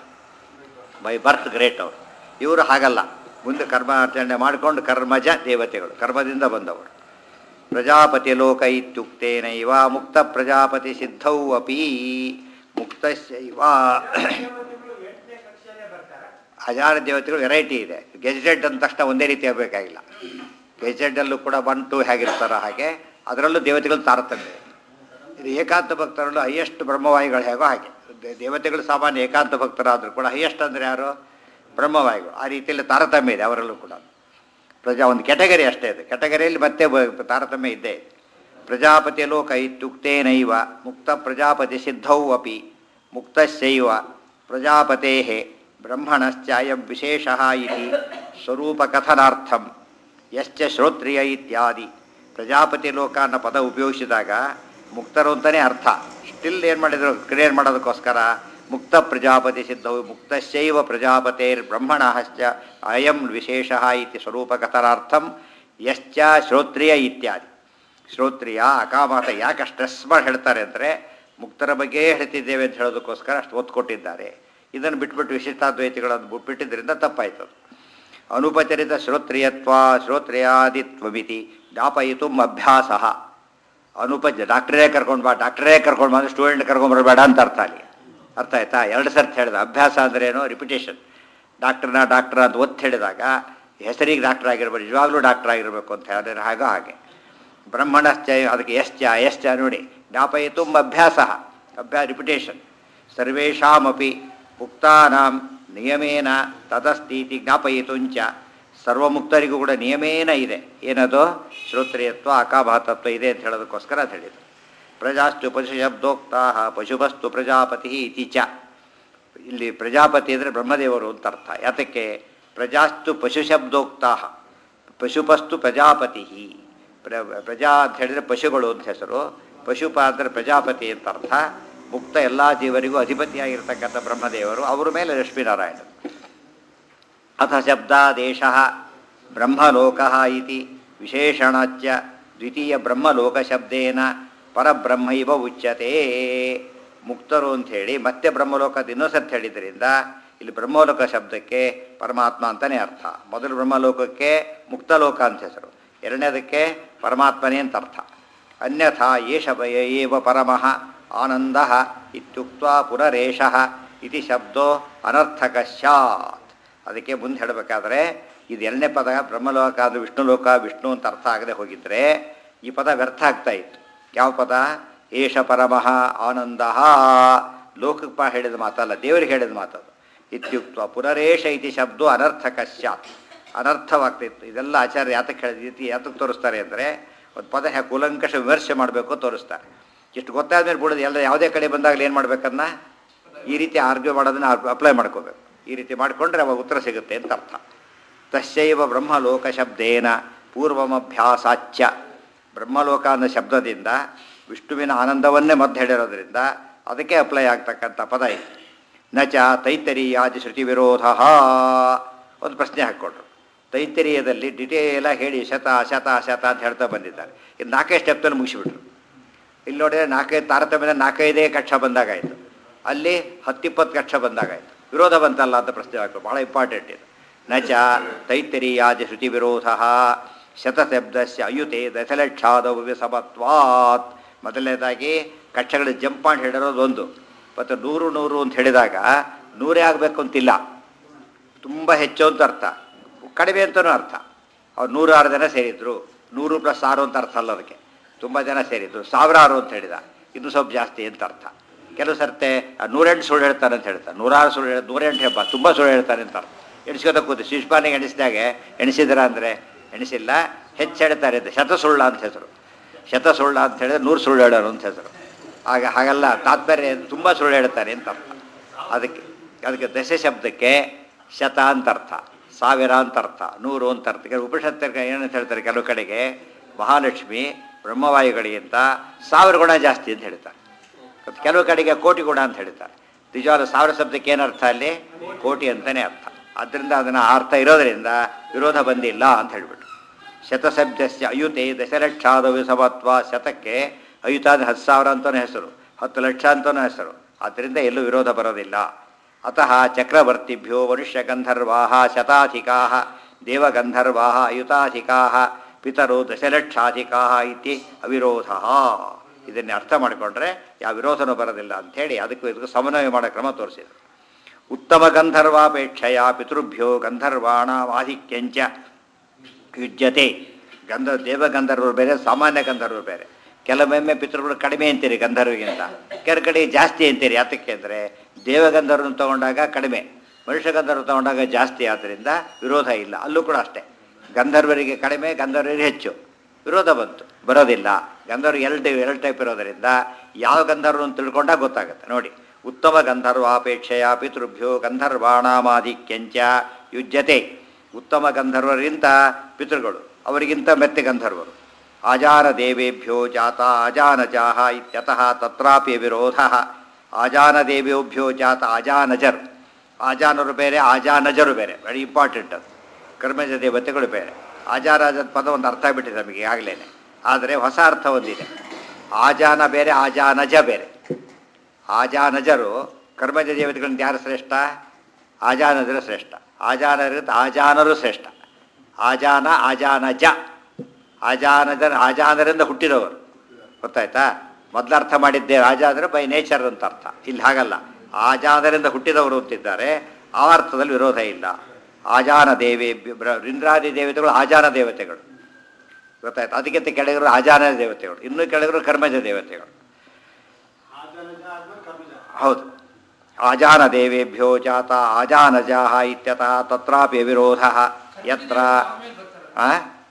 by birth great ಅವರು ಇವರು ಹಾಗಲ್ಲ ಮುಂದೆ ಕರ್ಮಾಚರಣೆ ಮಾಡಿಕೊಂಡು ಕರ್ಮಜ ದೇವತೆಗಳು ಕರ್ಮದಿಂದ ಬಂದವರು ಪ್ರಜಾಪತಿ ಲೋಕ ಇತ್ಯುಕ್ತೇನೈವ ಮುಕ್ತ ಪ್ರಜಾಪತಿ ಸಿದ್ಧೌ ಅಪಿ ಮುಕ್ತ ಮುಕ್ತಶೈವ ಹಜಾರ ದೇವತೆಗಳು ವೆರೈಟಿ ಇದೆ ಗೆಜೆಟ್ ಅಂದ ತಕ್ಷಣ ಒಂದೇ ರೀತಿ ಆಗಬೇಕಾಗಿಲ್ಲ ಗೆಜೆಟಲ್ಲೂ ಕೂಡ ಒನ್ ಟು ಹೇಗಿರ್ತಾರೋ ಹಾಗೆ ಅದರಲ್ಲೂ ದೇವತೆಗಳು ತಾರತಮ್ಯ ಇದೆ. ಇದು ಏಕಾಂತ ಭಕ್ತರಲ್ಲೂ ಹೈಯೆಸ್ಟ್ ಬ್ರಹ್ಮವಾಯುಗಳು ಹೇಗೋ ಹಾಗೆ ದೇ- ದೇವತೆಗಳು ಸಾಮಾನ್ಯ ಏಕಾಂತ ಭಕ್ತರಾದರೂ ಕೂಡ ಹೈಯೆಸ್ಟ್ ಅಂದರೆ ಯಾರು ಬ್ರಹ್ಮವಾಯುಗಳು ಆ ರೀತಿಯಲ್ಲಿ ತಾರತಮ್ಯ ಇದೆ ಅವರಲ್ಲೂ ಕೂಡ ಪ್ರಜಾ ಒಂದು ಕೆಟಗರಿ ಅಷ್ಟೇ ಇದೆ ಕೆಟಗರಿಯಲ್ಲಿ ಮತ್ತೆ ಬ- ತಾರತಮ್ಯ ಇದ್ದೇ ಇದೆ ಪ್ರಜಾಪತಿ ಲೋಕ ಇತ್ಯುಕ್ತೇನೈವ ಮುಕ್ತ ಪ್ರಜಾಪತಿ ಸಿದ್ಧೌ ಅಪಿ ಮುಕ್ತಶೈವ ಪ್ರಜಾಪತೆ ಬ್ರಹ್ಮಣಶ್ಚಾಯಂ ವಿಶೇಷ ಇತಿ ಸ್ವರೂಪಕಥನಾರ್ಥಂ ಯಶ್ಚ ಶ್ರೋತ್ರಿಯ ಇತ್ಯಾದಿ ಪ್ರಜಾಪತಿ ಲೋಕ ಅನ್ನೋ ಪದ ಉಪಯೋಗಿಸಿದಾಗ ಮುಕ್ತರು ಅಂತಲೇ ಅರ್ಥ ಸ್ಟಿಲ್ ಏನು ಮಾಡಿದ್ರು ಕ್ಲಿಯರ್ ಮಾಡೋದಕ್ಕೋಸ್ಕರ ಮುಕ್ತ ಪ್ರಜಾಪತಿ ಸಿದ್ಧವು ಮುಕ್ತಶೈವ ಪ್ರಜಾಪತೇರ್ ಬ್ರಹ್ಮಣಶ್ಚ ಅಯಂ ವಿಶೇಷ ಇತಿ ಸ್ವರೂಪಕಥನಾರ್ಥಂ ಯಶ್ಚ ಶ್ರೋತ್ರಿಯ ಇತ್ಯಾದಿ ಶ್ರೋತ್ರಿಯ ಅಕಾಮಾತ ಯಾಕೆ ಸ್ಟ್ರೆಸ್ ಮಾಡಿ ಹೇಳ್ತಾರೆ ಅಂದರೆ ಮುಕ್ತರ ಬಗ್ಗೆ ಹೇಳ್ತಿದ್ದೇವೆ ಅಂತ ಹೇಳೋದಕ್ಕೋಸ್ಕರ ಅಷ್ಟು ಒತ್ತು ಕೊಟ್ಟಿದ್ದಾರೆ ಇದನ್ನು ಬಿಟ್ಬಿಟ್ಟು ವಿಶಿಷ್ಟಾದ್ವೈತಿಗಳನ್ನು ಬಿಟ್ಟಿದ್ದರಿಂದ ತಪ್ಪಾಯ್ತು ಅದು. ಅನುಪಚರಿತ ಶ್ರೋತ್ರಿಯತ್ವ ಶ್ರೋತ್ರಿಯಾದಿತ್ವಮಿತಿ ಜ್ಞಾಪಯಿತು ಅಭ್ಯಾಸ ಅನುಪಜ ಡಾಕ್ಟರೇ ಕರ್ಕೊಂಡು ಬಾ ಡಾಕ್ಟರೇ ಕರ್ಕೊಂಡು ಬಂದು ಸ್ಟೂಡೆಂಟ್ ಕರ್ಕೊಂಡು ಬರಬೇಡ ಅಂತ ಅರ್ಥ ಅಲ್ಲಿ ಅರ್ಥ ಆಯ್ತಾ ಎರಡು ಸರ್ತಿ ಹೇಳಿದ ಅಭ್ಯಾಸ ಅಂದ್ರೇನು ರಿಪಿಟೇಷನ್ ಡಾಕ್ಟರ್ನ ಡಾಕ್ಟರ್ ಅಂತ ಒತ್ತು ಹೇಳಿದಾಗ ಹೆಸರಿಗೆ ಡಾಕ್ಟರ್ ಆಗಿರ್ಬೋದು ನಿಜವಾಗ್ಲೂ ಡಾಕ್ಟರ್ ಆಗಿರಬೇಕು ಅಂತ ಹೇಳಿದ್ರೆ ಹಾಗ ಹಾಗೆ ಬ್ರಹ್ಮಣಶ್ಚ ಅದಕ್ಕೆ ಎಶ್ಚ ಎಶ್ಚ ನೋಡಿ ಜ್ಞಾಪಯಿತು ಅಭ್ಯಾಸ ಅಭ್ಯಾ ರಿಪಿಟೇಷನ್ ಸರ್ವೇಷಾಮಪಿ ಮುಕ್ತಾನಾಂ ನಿಯಮೇನ ತದಸ್ತೀತಿ ಜ್ಞಾಪಯಿತುಂಚ ಸರ್ವಮುಕ್ತರಿಗೂ ಕೂಡ ನಿಯಮೇನ ಇದೆ ಏನದು ಶ್ರೋತ್ರಿಯತ್ವ ಅಕಾಭಾತತ್ವ ಇದೆ ಅಂತ ಹೇಳೋದಕ್ಕೋಸ್ಕರ ಅದು ಹೇಳಿದ್ರು ಪ್ರಜಾಸ್ತು ಪಶು ಶಬ್ದೋಕ್ತಾ ಪಶುಪಸ್ತು ಪ್ರಜಾಪತಿ ಇತಿ ಚ ಇಲ್ಲಿ ಪ್ರಜಾಪತಿ ಅಂದರೆ ಬ್ರಹ್ಮದೇವರು ಅಂತ ಅರ್ಥ ಯಾತಕ್ಕೆ ಪ್ರಜಾಸ್ತು ಪಶು ಶಬ್ದೋಕ್ತಾ ಪಶುಪಸ್ತು ಪ್ರಜಾಪತಿ ಪ್ರ ಪ್ರಜಾ ಅಂತ ಹೇಳಿದರೆ ಪಶುಗಳು ಅಂತ ಹೆಸರು ಪಶುಪ ಅಂದರೆ ಪ್ರಜಾಪತಿ ಅಂತ ಅರ್ಥ ಮುಕ್ತ ಎಲ್ಲ ಜೀವರಿಗೂ ಅಧಿಪತಿಯಾಗಿರ್ತಕ್ಕಂಥ ಬ್ರಹ್ಮದೇವರು ಅವರ ಮೇಲೆ ಲಕ್ಷ್ಮೀನಾರಾಯಣ ಅಥ ಶಬ್ದಾದೇಶ ಬ್ರಹ್ಮಲೋಕ ಇತಿ ವಿಶೇಷಣಾಚ್ಯ ದ್ವಿತೀಯ ಬ್ರಹ್ಮಲೋಕಶಬ್ದೇನ ಪರಬ್ರಹ್ಮೈವ ಉಚ್ಯತೆ ಮುಕ್ತರು ಅಂಥೇಳಿ ಮತ್ತೆ ಬ್ರಹ್ಮಲೋಕದ ಇನ್ನೊಂದ್ಸರ್ತಿ ಹೇಳಿದ್ರಿಂದ ಇಲ್ಲಿ ಬ್ರಹ್ಮಲೋಕ ಶಬ್ದಕ್ಕೆ ಪರಮಾತ್ಮ ಅಂತಲೇ ಅರ್ಥ ಮೊದಲು ಬ್ರಹ್ಮಲೋಕಕ್ಕೆ ಮುಕ್ತಲೋಕ ಅಂತ ಹೆಸರು ಎರಡನೇದಕ್ಕೆ ಪರಮಾತ್ಮನೇ ಅಂತ ಅರ್ಥ ಅನ್ಯಥಾ ಏಷ ಭಯ ಏವ ಪರಮಃ ಆನಂದ ಇತ್ಯುಕ್ತ ಪುನರೇಷ ಇತಿ ಶಬ್ದೋ ಅನರ್ಥಕ ಸ್ಯಾತ್ ಅದಕ್ಕೆ ಮುಂದೆ ಹೇಳಬೇಕಾದ್ರೆ ಇದು ಎರಡನೇ ಪದ ಬ್ರಹ್ಮಲೋಕ ಅದು ವಿಷ್ಣುಲೋಕ ವಿಷ್ಣು ಅಂತ ಅರ್ಥ ಆಗದೆ ಹೋಗಿದ್ರೆ ಈ ಪದ ವ್ಯರ್ಥ ಆಗ್ತಾ ಇತ್ತು ಯಾವ ಪದ ಏಷ ಪರಮಃ ಆನಂದ ಲೋಕಪ್ಪ ಹೇಳಿದ ಮಾತಲ್ಲ ದೇವರಿಗೆ ಹೇಳಿದ ಮಾತದು ಇತ್ಯುಕ್ತ ಪುನರೇಷ ಇತಿ ಶಬ್ದೋ ಅನರ್ಥಕ ಸ್ಯಾತ್ ಅನರ್ಥವಾಗ್ತಿತ್ತು ಇದೆಲ್ಲ ಆಚಾರ್ಯ ಯಾತಕ್ಕೆ ಹೇಳಿದ ಯಾತಕ್ಕೆ ತೋರಿಸ್ತಾರೆ ಅಂದರೆ ಒಂದು ಪದ ಹ್ಯಾ ಕೂಲಂಕಷ ವಿಮರ್ಶೆ ಮಾಡಬೇಕು ತೋರಿಸ್ತಾರೆ ಇಷ್ಟು ಗೊತ್ತಾದ್ಮೇಲೆ ಬಿಡೋದು ಎಲ್ಲ ಯಾವುದೇ ಕಡೆ ಬಂದಾಗಲೇ ಏನು ಮಾಡ್ಬೇಕನ್ನ ಈ ರೀತಿ ಆರ್ಗ್ಯೂ ಮಾಡೋದನ್ನ ಅಪ್ಲೈ ಮಾಡ್ಕೋಬೇಕು ಈ ರೀತಿ ಮಾಡಿಕೊಂಡ್ರೆ ಅವಾಗ ಉತ್ತರ ಸಿಗುತ್ತೆ ಅಂತ ಅರ್ಥ ತಸ್ಯೈವ ಬ್ರಹ್ಮಲೋಕ ಶಬ್ದೇನ ಪೂರ್ವಮಭ್ಯಾಸಾಚ್ಯ ಬ್ರಹ್ಮಲೋಕ ಅನ್ನೋ ಶಬ್ದದಿಂದ ವಿಷ್ಣುವಿನ ಆನಂದವನ್ನೇ ಮದ್ದು ಹೇಳಿರೋದ್ರಿಂದ ಅದಕ್ಕೆ ಅಪ್ಲೈ ಆಗ್ತಕ್ಕಂಥ ಪದ ಇದು ನಚ ತೈತರೀಯಾದಿ ಶ್ರುತಿ ವಿರೋಧ ಒಂದು ಪ್ರಶ್ನೆ ಹಾಕ್ಕೊಟ್ರು ತೈತರೀಯದಲ್ಲಿ ಡಿಟೇಲಾಗಿ ಹೇಳಿ ಶತ ಶತ ಶತ ಅಂತ ಹೇಳ್ತಾ ಬಂದಿದ್ದಾರೆ ಇದು ನಾಲ್ಕೈದು ಸ್ಟೆಪ್ನಲ್ಲಿ ಮುಗಿಸಿಬಿಟ್ರು ಇಲ್ಲಿ ನೋಡಿದ್ರೆ ನಾಲ್ಕೈದು ತಾರತಮ್ಯದ ನಾಲ್ಕೈದೇ ಕಕ್ಷ ಬಂದಾಗಾಯಿತು ಅಲ್ಲಿ ಹತ್ತಿಪ್ಪತ್ತು ಕಕ್ಷ ಬಂದಾಗಾಯಿತು ವಿರೋಧ ಬಂತಲ್ಲ ಅಂತ ಪ್ರಶ್ನೆ ಹಾಕಿ ಭಾಳ ಇಂಪಾರ್ಟೆಂಟ್ ಇದು ನಚ ತೈತರೀಯಾದಿ ಶ್ರುತಿ ವಿರೋಧ ಶತಶಬ್ದಸ್ಯ ಅಯುತೆ ದಶಲಕ್ಷಾದವು ಸಮತ್ವಾತ್ ಮೊದಲನೇದಾಗಿ ಕಕ್ಷೆಗಳು ಜಂಪ್ ಮಾಡಿ ಹೇಳಿರೋದು ಒಂದು ಮತ್ತು ನೂರು ನೂರು ಅಂತ ಹೇಳಿದಾಗ ನೂರೇ ಆಗಬೇಕು ಅಂತಿಲ್ಲ ತುಂಬ ಹೆಚ್ಚು ಅಂತ ಅರ್ಥ ಕಡಿಮೆ ಅಂತಲೂ ಅರ್ಥ ಅವ್ರು ನೂರಾರು ಜನ ಸೇರಿದ್ರು ನೂರು ಪ್ಲಸ್ ಆರು ಅಂತ ಅರ್ಥ ಅಲ್ಲ ಅದಕ್ಕೆ ತುಂಬ ಜನ ಸೇರಿದ್ರು ಸಾವಿರಾರು ಅಂತ ಹೇಳಿದ ಇನ್ನೂ ಸ್ವಲ್ಪ ಜಾಸ್ತಿ ಅಂತ ಅರ್ಥ ಕೆಲವು ಸರ್ತೆ ಆ ನೂರೆಂಟು ಸುಳ್ಳು ಹೇಳ್ತಾರೆ ಅಂತ ಹೇಳ್ತಾರೆ ನೂರಾರು ಸುಳ್ಳು ಹೇಳಿ ನೂರೆಂಟು ಹೆಬ್ಬ ತುಂಬ ಸುಳ್ಳು ಹೇಳ್ತಾರೆ ಅಂತ ಅರ್ಥ ಎಣಿಸ್ಕೋತ ಕೂತು ಶಿಷ್ಪಾನಿಗೆ ಎಣಿಸಿದಾಗೆ ಎಣಿಸಿದ್ರ ಅಂದರೆ ಎಣಿಸಿಲ್ಲ ಹೆಚ್ಚು ಹೇಳ್ತಾರೆ ಅಂತ ಶತ ಸುಳ್ಳ ಅಂತ ಹೆಸರು ಶತ ಸುಳ್ಳ ಅಂತ ಹೇಳಿದ್ರೆ ನೂರು ಸುಳ್ಳು ಹೇಳೋರು ಅಂತ ಹೆಸರು ಆಗ ಹಾಗಲ್ಲ ತಾತ್ಪರ್ಯ ತುಂಬ ಸುಳ್ಳು ಹೇಳ್ತಾರೆ ಅಂತ ಅರ್ಥ ಅದಕ್ಕೆ ಅದಕ್ಕೆ ದಶ ಶಬ್ದಕ್ಕೆ ಶತ ಅಂತ ಅರ್ಥ ಸಾವಿರ ಅಂತ ಅರ್ಥ ನೂರು ಅಂತ ಅರ್ಥ ಕೆಲವು ಉಪನಿಷತ್ತರಿಗೆ ಏನಂತ ಹೇಳ್ತಾರೆ ಕೆಲವು ಕಡೆಗೆ ಮಹಾಲಕ್ಷ್ಮಿ ಬ್ರಹ್ಮವಾಯುಗಳಿಗಿಂತ ಸಾವಿರ ಗುಣ ಜಾಸ್ತಿ ಅಂತ ಹೇಳ್ತಾರೆ ಮತ್ತು ಕೆಲವು ಕಡೆಗೆ ಕೋಟಿ ಗುಣ ಅಂತ ಹೇಳ್ತಾರೆ ನಿಜವಾದ ಸಾವಿರ ಶಬ್ದಕ್ಕೆ ಏನು ಅರ್ಥ ಅಲ್ಲಿ ಕೋಟಿ ಅಂತಲೇ ಅರ್ಥ ಆದ್ದರಿಂದ ಅದನ್ನು ಆ ಅರ್ಥ ಇರೋದರಿಂದ ವಿರೋಧ ಬಂದಿಲ್ಲ ಅಂತ ಹೇಳಿಬಿಟ್ಟು ಶತಶಬ್ದಸ್ಯ ಅಯುತೆ ದಶಲಕ್ಷಾದವು ಸಮತ್ವ ಶತಕ್ಕೆ ಅಯುತ ಅಂದರೆ ಹತ್ತು ಸಾವಿರ ಅಂತಲೂ ಹೆಸರು ಹತ್ತು ಲಕ್ಷ ಅಂತಲೂ ಹೆಸರು ಆದ್ದರಿಂದ ಎಲ್ಲೂ ವಿರೋಧ ಬರೋದಿಲ್ಲ ಅತಃ ಚಕ್ರವರ್ತಿಭ್ಯೋ ಮನುಷ್ಯಗಂಧರ್ವಾ ಶತಾಧಿಕಾ ದೇವಗಂಧರ್ವಾ ಅಯುತಾಧಿಕಾ ಪಿತರೋ ದಶಲಕ್ಷಾಧಿಕಾ ಇತಿ ಅವಿರೋಧ ಇದನ್ನೇ ಅರ್ಥ ಮಾಡಿಕೊಂಡ್ರೆ ಯಾವ ವಿರೋಧನೂ ಬರೋದಿಲ್ಲ ಅಂಥೇಳಿ ಅದಕ್ಕೂ ಇದಕ್ಕೂ ಸಮನ್ವಯ ಮಾಡೋ ಕ್ರಮ ತೋರಿಸಿದರು ಉತ್ತಮ ಗಂಧರ್ವಾಪೇಕ್ಷೆಯ ಪಿತೃಭ್ಯೋ ಗಂಧರ್ವಾಣ ಆಧಿಕ್ಯಂಚ ಯುಜ್ಯತೆ ಗಂಧ ದೇವಗಂಧರ್ವರು ಬೇರೆ ಸಾಮಾನ್ಯ ಗಂಧರ್ವರು ಬೇರೆ ಕೆಲವೊಮ್ಮೆ ಪಿತೃಗಳು ಕಡಿಮೆ ಅಂತೀರಿ ಗಂಧರ್ವಿಗಿಂತ ಕೆಲ ಕಡೆ ಜಾಸ್ತಿ ಅಂತೀರಿ ಯಾತಕ್ಕೆ ಅಂದರೆ ದೇವಗಂಧರ್ವನ ತಗೊಂಡಾಗ ಕಡಿಮೆ ಮನುಷ್ಯ ಗಂಧರ್ವ ತಗೊಂಡಾಗ ಜಾಸ್ತಿ ಆದ್ದರಿಂದ ವಿರೋಧ ಇಲ್ಲ ಅಲ್ಲೂ ಕೂಡ ಅಷ್ಟೇ ಗಂಧರ್ವರಿಗೆ ಕಡಿಮೆ ಗಂಧರ್ವರಿಗೆ ಹೆಚ್ಚು ವಿರೋಧ ಬಂತು ಬರೋದಿಲ್ಲ ಗಂಧರ್ವ ಎರಡು ಎರಡು ಟೈಪ್ ಇರೋದರಿಂದ ಯಾವ ಗಂಧರ್ವ ಅಂತ ತಿಳ್ಕೊಂಡಾಗ ಗೊತ್ತಾಗುತ್ತೆ ನೋಡಿ ಉತ್ತಮ ಗಂಧರ್ವಾಪೇಕ್ಷೆಯ ಪಿತೃಭ್ಯೋ ಗಂಧರ್ವಾಣಾಮಾಧಿಕ್ಯಂಚ ಯುಜ್ಯತೆ ಉತ್ತಮ ಗಂಧರ್ವರಿಂದ ಪಿತೃಗಳು ಅವರಿಗಿಂತ ಮೆತ್ತೆ ಗಂಧರ್ವರು ಆಜಾನ ದೇವೇಭ್ಯೋ ಜಾತ ಅಜಾನಜಾಹ ಇತ್ಯತಃ ತತ್ರಾಪಿ ವಿರೋಧ ಆಜಾನ ದೇವೇಭ್ಯೋ ಜಾತ ಅಜಾನಜರು ಆಜಾನರು ಬೇರೆ ಆಜಾನಜರು ಬೇರೆ ವೆರಿ ಇಂಪಾರ್ಟೆಂಟ್ ಅದು ಕರ್ಮಜ ದೇವತೆಗಳು ಬೇರೆ ಆಜಾರಾಜದ ಪದ ಒಂದು ಅರ್ಥ ಬಿಟ್ಟಿದೆ ನಮಗೆ ಆಗಲೇ ಆದರೆ ಹೊಸ ಅರ್ಥ ಒಂದಿದೆ ಆಜಾನ ಬೇರೆ ಆಜಾನಜ ಬೇರೆ ಆಜಾನಜರು ಕರ್ಮಜ ದೇವತೆಗಳಿಂದ ಯಾರು ಶ್ರೇಷ್ಠ ಆಜಾನಜರು ಶ್ರೇಷ್ಠ ಆಜಾನರಿಂದ ಆಜಾನರು ಶ್ರೇಷ್ಠ ಆಜಾನ ಆಜಾನಜ ಆಜಾನಜರ ಆಜಾನರಿಂದ ಹುಟ್ಟಿದವರು ಗೊತ್ತಾಯ್ತಾ ಮೊದಲು ಅರ್ಥ ಮಾಡಿದ್ದೆ ರಾಜ ಅಂದರೆ ಬೈ ನೇಚರ್ ಅಂತ ಅರ್ಥ ಇಲ್ಲಿ ಹಾಗಲ್ಲ ಆಜಾನರಿಂದ ಹುಟ್ಟಿದವರು ಅಂತಿದ್ದಾರೆ ಆ ಅರ್ಥದಲ್ಲಿ ವಿರೋಧ ಇಲ್ಲ ಆಜಾನ ದೇವಿ ಇಂದ್ರಾದಿ ದೇವತೆಗಳು ಆಜಾನ ದೇವತೆಗಳು ಗೊತ್ತಾಯ್ತು ಅದಕ್ಕಿಂತ ಕೆಳಗರು ಆಜಾನ ದೇವತೆಗಳು ಇನ್ನೂ ಕೆಳಗರು ಕರ್ಮಜ ದೇವತೆಗಳು ಹೌದು ಆಜಾನ ದೇವೇಭ್ಯೋ ಜಾತ ಆಜಾನಜಾಹ ಇತ್ಯತಃ ತತ್ರಾಪಿ ವಿರೋಧ ಯತ್ರ ಆ?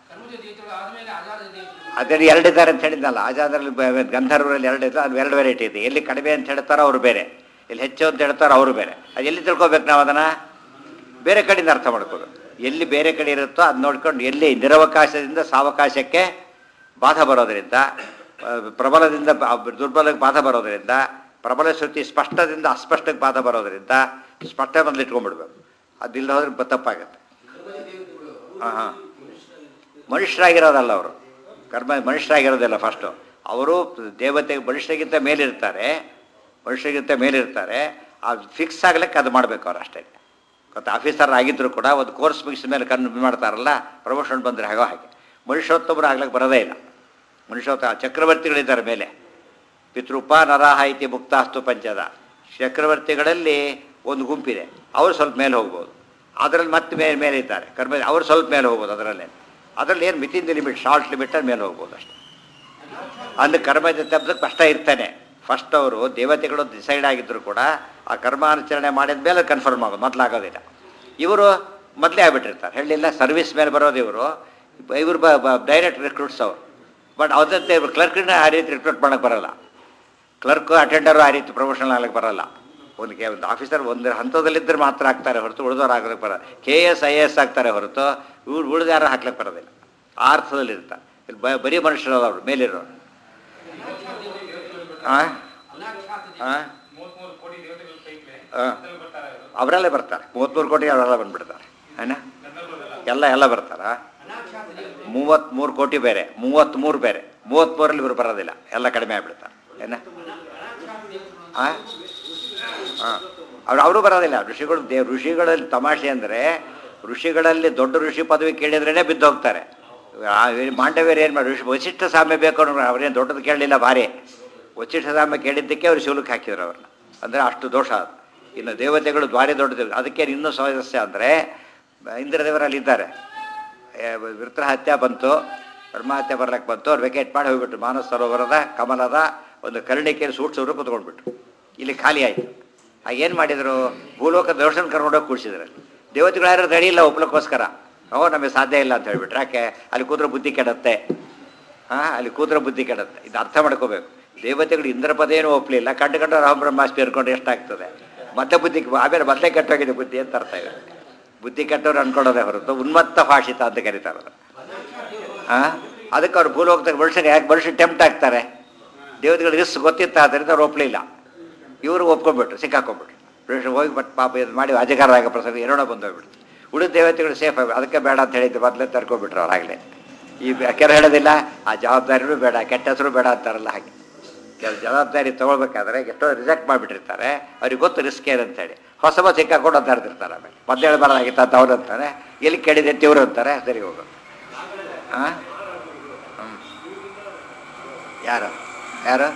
ಅದರಲ್ಲಿ ಎರಡಿದ್ದಾರೆ ಅಂತ ಹೇಳಿದ್ನಲ್ಲ ಆಜಾದ್ರಲ್ಲಿ ಬ- ಗಂಧರ್ವರಲ್ಲಿ ಎರಡು ಇದೆ ಅದು ಎರಡು ವೆರೈಟಿ ಇದೆ ಎಲ್ಲಿ ಕಡಿಮೆ ಅಂತ ಹೇಳ್ತಾರೋ ಅವರು ಬೇರೆ ಎಲ್ಲಿ ಹೆಚ್ಚು ಅಂತ ಹೇಳ್ತಾರೋ ಅವರು ಬೇರೆ ಅದು ಎಲ್ಲಿ ತಿಳ್ಕೊಬೇಕು ನಾವು ಅದನ್ನು ಬೇರೆ ಕಡೆಯಿಂದ ಅರ್ಥ ಮಾಡ್ಕೋದು ಎಲ್ಲಿ ಬೇರೆ ಕಡೆ ಇರುತ್ತೋ ಅದು ನೋಡ್ಕೊಂಡು ಎಲ್ಲಿ ನಿರವಕಾಶದಿಂದ ಸಾವಕಾಶಕ್ಕೆ ಬಾಧ ಬರೋದರಿಂದ ಆ, ಪ್ರಬಲದಿಂದ ಬ- ದುರ್ಬಲಕ್ಕೆ ಬಾಧ ಬರೋದರಿಂದ ಪ್ರಬಲ ಶ್ರುತಿ ಸ್ಪಷ್ಟದಿಂದ ಅಸ್ಪಷ್ಟಕ್ಕೆ ಬಾಧ ಬರೋದರಿಂದ ಸ್ಪಷ್ಟ ಮೊದಲು ಇಟ್ಕೊಂಡ್ಬಿಡ್ಬೇಕು ಅದಿಲ್ಲ ಹೋದ್ರೆ ಬ- ತಪ್ಪಾಗುತ್ತೆ ಹಾಂ ಹಾಂ ಮನುಷ್ಯರಾಗಿರೋದಲ್ಲ ಅವರು ಕರ್ಮ ಮನುಷ್ಯರಾಗಿರೋದಿಲ್ಲ ಫಸ್ಟು ಅವರು ದೇವತೆ ಮನುಷ್ಯರಿಗಿಂತ ಮೇಲಿರ್ತಾರೆ ಮನುಷ್ಯರಿಗಿಂತ ಮೇಲಿರ್ತಾರೆ ಅದು ಫಿಕ್ಸ್ ಆಗ್ಲಿಕ್ಕೆ ಅದು ಮಾಡಬೇಕು ಅವ್ರು ಅಷ್ಟೇ ಗೊತ್ತಾ ಆಫೀಸರ್ ಆಗಿದ್ರು ಕೂಡ ಒಂದು ಕೋರ್ಸ್ ಮುಗಿಸಿದ ಮೇಲೆ ಕಣ್ಣು ಇದು ಮಾಡ್ತಾರಲ್ಲ ಪ್ರಮೋಷನ್ ಬಂದರೆ ಹಾಗೋ ಹಾಗೆ ಮನುಷ್ಯೋತ್ತಮರು ಆಗ್ಲಿಕ್ಕೆ ಬರೋದೇ ಇಲ್ಲ ಮನುಷ್ಯೋತ್ತ ಚಕ್ರವರ್ತಿಗಳಿದ್ದಾರೆ ಮೇಲೆ ಪಿತೃಪ ನರಾಹ ಇತಿ ಮುಕ್ತಾಸ್ತು ಪಂಚದ ಚಕ್ರವರ್ತಿಗಳಲ್ಲಿ ಒಂದು ಗುಂಪಿದೆ ಅವರು ಸ್ವಲ್ಪ ಮೇಲೆ ಹೋಗ್ಬೋದು ಅದರಲ್ಲಿ ಮತ್ತೆ ಮೇಲೆ ಮೇಲೆ ಇದ್ದಾರೆ ಕರ್ಮ ಅವರು ಸ್ವಲ್ಪ ಮೇಲೆ ಹೋಗ್ಬೋದು ಅದರಲ್ಲೇ ಅದರಲ್ಲಿ ಏನು ಮಿತಿಂದ ಲಿಮಿಟ್ ಶಾರ್ಟ್ ಲಿಮಿಟಲ್ಲಿ ಮೇಲೆ ಹೋಗ್ಬೋದು ಅಷ್ಟೇ ಅಂದ್ರೆ ಕರ್ಮದ ತಪ್ಪದಕ್ಕೆ ಕಷ್ಟ ಇರ್ತಾನೆ ಫಸ್ಟ್ ಅವರು ದೇವತೆಗಳು ಡಿಸೈಡ್ ಆಗಿದ್ರು ಕೂಡ ಆ ಕರ್ಮಾಚರಣೆ ಮಾಡಿದ ಮೇಲೆ ಕನ್ಫರ್ಮ್ ಆಗೋದು ಮೊದಲಾಗೋದಿಲ್ಲ ಇವರು ಮೊದಲೇ ಆಗ್ಬಿಟ್ಟಿರ್ತಾರೆ ಹೇಳಿಲ್ಲ ಸರ್ವಿಸ್ ಮೇಲೆ ಬರೋದು ಇವರು ಇವರು ಡೈರೆಕ್ಟ್ ರಿಕ್ರೂಟ್ಸ್ ಅವರು ಬಟ್ ಅದಂತೆ ಇವರು ಕ್ಲರ್ಕ್ನ ಆ ರೀತಿ ರಿಕ್ರೂಟ್ ಮಾಡೋಕ್ಕೆ ಬರಲ್ಲ ಕ್ಲರ್ಕ್ ಅಟೆಂಡರು ಆ ರೀತಿ ಪ್ರಮೋಷನ್ ಆಗ್ಲಿಕ್ಕೆ ಬರಲ್ಲ ಒಂದು ಕೆ ಒಂದು ಆಫೀಸರ್ ಒಂದು ಹಂತದಲ್ಲಿದ್ದರೆ ಮಾತ್ರ ಆಗ್ತಾರೆ ಹೊರತು ಉಳಿದವ್ರು ಆಗ್ಲಿಕ್ಕೆ ಬರಲ್ಲ K S I A S ಆಗ್ತಾರೆ ಹೊರತು ಇವ್ರು ಉಳಿದ ಯಾರು ಹಾಕ್ಲಿಕ್ಕೆ ಬರೋದಿಲ್ಲ ಆ ಅರ್ಥದಲ್ಲಿ ಇರ್ತಾರೆ ಇಲ್ಲಿ ಬ ಬರೀ ಮನುಷ್ಯರಲ್ಲ ಅವರು ಮೇಲಿರೋರು ಹಾಂ ಹಾಂ ಹಾಂ ಅವರೆಲ್ಲ ಬರ್ತಾರೆ ಮೂವತ್ತ್ಮೂರು ಕೋಟಿ ಅವರೆಲ್ಲ ಬಂದ್ಬಿಡ್ತಾರೆ ಏನ ಎಲ್ಲ ಎಲ್ಲ ಬರ್ತಾರಾ ಮೂವತ್ತ್ಮೂರು ಕೋಟಿ ಬೇರೆ ಮೂವತ್ತ್ಮೂರು ಬೇರೆ ಮೂವತ್ತ್ಮೂರಲ್ಲಿ ಇವರು ಬರೋದಿಲ್ಲ ಎಲ್ಲ ಕಡಿಮೆ ಆಗ್ಬಿಡ್ತಾರೆ ಏನ ಹಾಂ ಹಾಂ ಅವ್ರು ಅವರು ಬರೋದಿಲ್ಲ ಋಷಿಗಳು ದೇ ಋಷಿಗಳಲ್ಲಿ ತಮಾಷೆ ಅಂದರೆ ಋಷಿಗಳಲ್ಲಿ ದೊಡ್ಡ ಋಷಿ ಪದವಿ ಕೇಳಿದ್ರೇ ಬಿದ್ದು ಹೋಗ್ತಾರೆ ಆ ಮಾಂಡವ್ಯರು ಏನು ಮಾಡಿ ಋಷಿ ವಸಿಷ್ಠ ಸಾಮ್ಯ ಬೇಕು ಅನ್ನೋ ಅವ್ರೇನು ದೊಡ್ಡದು ಕೇಳಲಿಲ್ಲ ಭಾರಿ ವಸಿಷ್ಠ ಸಾಮ್ಯ ಕೇಳಿದ್ದಕ್ಕೆ ಅವ್ರು ಶಿವಲಕ್ಕೆ ಹಾಕಿದ್ರು ಅವ್ರನ್ನ ಅಂದರೆ ಅಷ್ಟು ದೋಷ ಅದು ಇನ್ನು ದೇವತೆಗಳು ಭಾರಿ ದೊಡ್ಡ ದೇವತೆ ಅದಕ್ಕೆ ಇನ್ನೂ ಸಮಸ್ಯೆ ಅಂದರೆ ಇಂದ್ರದೇವರಲ್ಲಿ ಇದ್ದಾರೆ ವೃತ್ರ ಹತ್ಯೆ ಬಂತು ಬ್ರಹ್ಮಹತ್ಯೆ ಬರ್ಲಿಕ್ಕೆ ಬಂತು ಅವ್ರು ವೆಕೇಟ್ ಮಾಡಿ ಹೋಗ್ಬಿಟ್ರು ಮಾನಸ ಸರೋವರದ ಕಮಲದ ಒಂದು ಕರ್ಣಿಕೆಯಲ್ಲಿ ಸೂಟ್ಸೋರು ಕುತ್ಕೊಂಡ್ಬಿಟ್ರು ಇಲ್ಲಿ ಖಾಲಿ ಆಯಿತು ಆಗ ಏನು ಮಾಡಿದರು ಭೂಲೋಕ ದರ್ಶನ ಕರ್ಕೊಂಡೋಗಿ ಕೂಡಿಸಿದ್ರಲ್ಲಿ ದೇವತೆಗಳು ಯಾರು ರೆಡಿ ಇಲ್ಲ ಒಪ್ಲಕ್ಕೋಸ್ಕರ ಓ ನಮಗೆ ಸಾಧ್ಯ ಇಲ್ಲ ಅಂತ ಹೇಳ್ಬಿಟ್ರೆ ಯಾಕೆ ಅಲ್ಲಿ ಕೂತ್ರೆ ಬುದ್ಧಿ ಕೆಡತ್ತೆ ಹಾಂ ಅಲ್ಲಿ ಕೂತ್ರೆ ಬುದ್ಧಿ ಕೆಡತ್ತೆ ಇದು ಅರ್ಥ ಮಾಡ್ಕೋಬೇಕು ದೇವತೆಗಳು ಇಂದ್ರ ಪದ ಏನು ಒಪ್ಪಲಿಲ್ಲ ಕಂಡು ಕಂಡು ರಾಮ ಬ್ರಹ್ಮಾಸ್ತಿ ಇರ್ಕೊಂಡು ಎಷ್ಟಾಗ್ತದೆ ಮತ್ತೆ ಬುದ್ಧಿ ಆಮೇಲೆ ಮತ್ತೆ ಕೆಟ್ಟೋಗಿದೆ ಬುದ್ಧಿ ಅಂತ ಅರ್ಥ ಇದೆ ಬುದ್ಧಿ ಕೆಟ್ಟವ್ರು ಅನ್ಕೊಳ್ಳೋದೇ ಹೊರತು ಉನ್ಮತ್ತ ಭಾಷಿತ ಅಂತ ಕರೀತಾರೆ ಅದು ಹಾಂ ಅದಕ್ಕೆ ಅವ್ರು ಭೂಲೋಕದಾಗ ಮನುಷ್ಯರು ಯಾಕೆ ಮನುಷ್ಯರು ಟೆಂಪ್ಟ್ ಆಗ್ತಾರೆ ದೇವತೆಗಳು ರಿಸ್ಕ್ ಗೊತ್ತಿತ್ತು ಆದ್ದರಿಂದ ಅವ್ರು ಒಪ್ಪಲಿಲ್ಲ ಇವರು ಒಪ್ಕೊಂಡ್ಬಿಟ್ರು ಸಿಕ್ಕಾಕೊಂಡ್ಬಿಟ್ರು ಮನುಷ್ಯರು ಹೋಗಿ ಬಟ್ ಪಾಪ ಇದು ಮಾಡಿ ಅಧಿಕಾರದಾಗ ಪ್ರಸಂಗ ಏನೋ ಬಂದೋಗ್ಬಿಡ್ತು ಉಳಿದ ದೇವತೆಗಳು ಸೇಫ್ ಆಗಿ ಅದಕ್ಕೆ ಬೇಡ ಅಂತ ಹೇಳಿದ್ದು ಮೊದಲೇ ತರ್ಕೊಬಿಟ್ರು ಅವ್ರಾಗಲೇ ಈ ಕೆಲ ಹೇಳೋದಿಲ್ಲ ಆ ಜವಾಬ್ದಾರಿನೂ ಬೇಡ ಕೆಟ್ಟ ಹೆಸರು ಬೇಡ ಅಂತಾರಲ್ಲ ಹಾಗೆ ಕೆಲವು ಜವಾಬ್ದಾರಿ ತೊಗೊಳ್ಬೇಕಾದ್ರೆ ಎಷ್ಟೋ ರಿಜೆಕ್ಟ್ ಮಾಡಿಬಿಟ್ಟಿರ್ತಾರೆ ಅವ್ರಿಗೆ ಗೊತ್ತು ರಿಸ್ಕ್ ಏನಂತೇಳಿ ಹೊಸಬ ಸಿಕ್ಕಾಕೊಂಡು ಅಂತ ಹೇಳ್ತಿರ್ತಾರೆ ಆಮೇಲೆ ಮೊದಲು ಹೇಳಬಾರ್ದಾಗಿತ್ತು ಅಂತ ಅವ್ರು ಅಂತಾರೆ ಎಲ್ಲಿ ಕೇಳಿದೆ ಇವ್ರು ಅಂತಾರೆ ಸರಿ ಹೋಗು ಹಾಂ ಹ್ಞೂ ಯಾರು ಯಾರು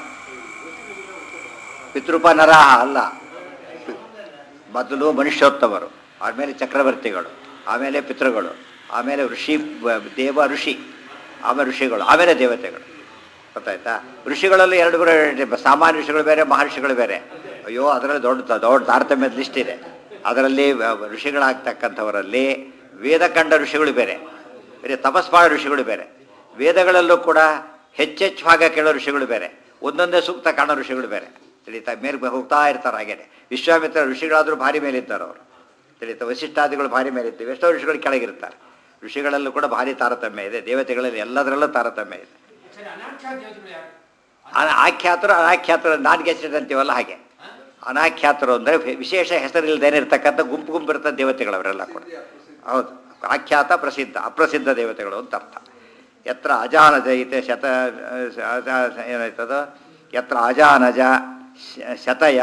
ಪಿತೃಪನರಾಹ ಅಲ್ಲ ಮೊದಲು ಮನುಷ್ಯೋತ್ತಮರು ಆಮೇಲೆ ಚಕ್ರವರ್ತಿಗಳು ಆಮೇಲೆ ಪಿತೃಗಳು ಆಮೇಲೆ ಋಷಿ ಬ- ದೇವ ಋಷಿ ಆಮೇಲೆ ಋಷಿಗಳು ಆಮೇಲೆ ದೇವತೆಗಳು ಗೊತ್ತಾಯ್ತಾ ಋಷಿಗಳಲ್ಲಿ ಎರಡು ಬೇರೆ ಸಾಮಾನ್ಯ ಋಷಿಗಳು ಬೇರೆ ಮಹರ್ಷಿಗಳು ಬೇರೆ ಅಯ್ಯೋ ಅದರಲ್ಲಿ ದೊಡ್ಡ ದೊಡ್ಡ ತಾರತಮ್ಯದ ಲಿಸ್ಟ್ ಇದೆ ಅದರಲ್ಲಿ ವ- ಋಷಿಗಳಾಗ್ತಕ್ಕಂಥವರಲ್ಲಿ ವೇದ ಕಂಡ ಋಷಿಗಳು ಬೇರೆ ಬೇರೆ ತಪಸ್ ಮಾಡೋ ಋಷಿಗಳು ಬೇರೆ ವೇದಗಳಲ್ಲೂ ಕೂಡ ಹೆಚ್ಚೆಚ್ಚು ಭಾಗ ಕೇಳೋ ಋಷಿಗಳು ಬೇರೆ ಒಂದೊಂದೇ ಸೂಕ್ತ ಕಾಣೋ ಋಷಿಗಳು ಬೇರೆ ತಿಳಿತಾ ಮೇಲೆ ಹೋಗ್ತಾ ಇರ್ತಾರೆ ಹಾಗೇನೆ ವಿಶ್ವಾಮಿತ್ರ ಋಷಿಗಳಾದರೂ ಭಾರಿ ಮೇಲಿದ್ದಾರೆ ಅವರು ತಿಳಿತಾ ವಶಿಷ್ಠಾದಿಗಳು ಭಾರಿ ಮೇಲಿದ್ದೀವಿ ಎಷ್ಟೋ ಋಷಿಗಳು ಕೆಳಗಿರ್ತಾರೆ ಋಷಿಗಳಲ್ಲೂ ಕೂಡ ಭಾರಿ ತಾರತಮ್ಯ ಇದೆ ದೇವತೆಗಳಲ್ಲಿ ಎಲ್ಲದರಲ್ಲೂ ತಾರತಮ್ಯ ಇದೆ ಸರಿ ಅನಾಖ್ಯಾತ ದೇವತೆಗಳು ಯಾರು ಅನ- ಆಖ್ಯಾತರು ಅನಾಖ್ಯಾತರು ನಾನ್ ಗೆಸ್ಟೆಡ್ ಅಂತೀವಲ್ಲ ಹಾಗೆ ಅನಾಖ್ಯಾತರು ಅಂದರೆ ವಿಶೇಷ ಹೆಸರಿಲ್ಲದೇನೆ ಇರ್ತಕ್ಕಂಥ ಗುಂಪು ಗುಂಪು ಇರ್ತಕ್ಕ ದೇವತೆಗಳು ಅವರೆಲ್ಲ ಕೂಡ ಹೌದು ಆಖ್ಯಾತ ಪ್ರಸಿದ್ಧ ಅಪ್ರಸಿದ್ಧ ದೇವತೆಗಳು ಅಂತ ಅರ್ಥ ಯತ್ರ ಅಜಾನಜ ಇತೆ ಶತ ಅಜ- ಏನಾಯ್ತದ ಯತ್ರ ಅಜಾನಜ ಶ- ಶತಯ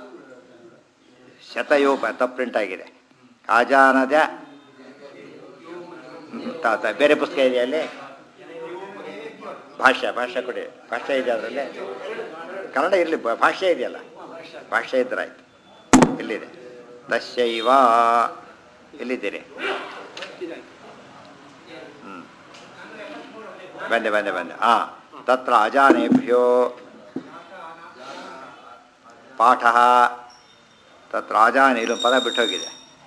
ಶತಯೋಪ ತಪ್ಪು ಪ್ರಿಂಟ್ ಆಗಿದೆ ಅಜಾನಜ ಹ್ಮ್, ತ- ತ- ಬೇರೆ ಪುಸ್ತಕ ಇದೆಯಲ್ಲಿ ಭಾಷ್ಯ ಭಾಷ್ಯ ಕೊಡಿ ಭಾಷ್ಯ ಇದೆ ಅದರಲ್ಲಿ ಕನ್ನಡ ಇರಲಿ ಭಾಷ್ಯ ಇದೆಯಲ್ಲ ಭಾಷ್ಯ ಇದ್ರೆ ಆಯ್ತು ಎಲ್ಲಿದೆ ತಸ್ಯೈವ ಎಲ್ಲಿದ್ದೀರಿ ಹ್ಞೂ ಬಂದೆ ಬಂದೆ ಬಂದೆ ಹಾಂ ತತ್ರ ಅಜಾನೇಭ್ಯೋ ಪಾಠ ತತ್ರ ಅಜಾನ ಇದು ಪದ ಬಿಟ್ಟೋಗಿದೆ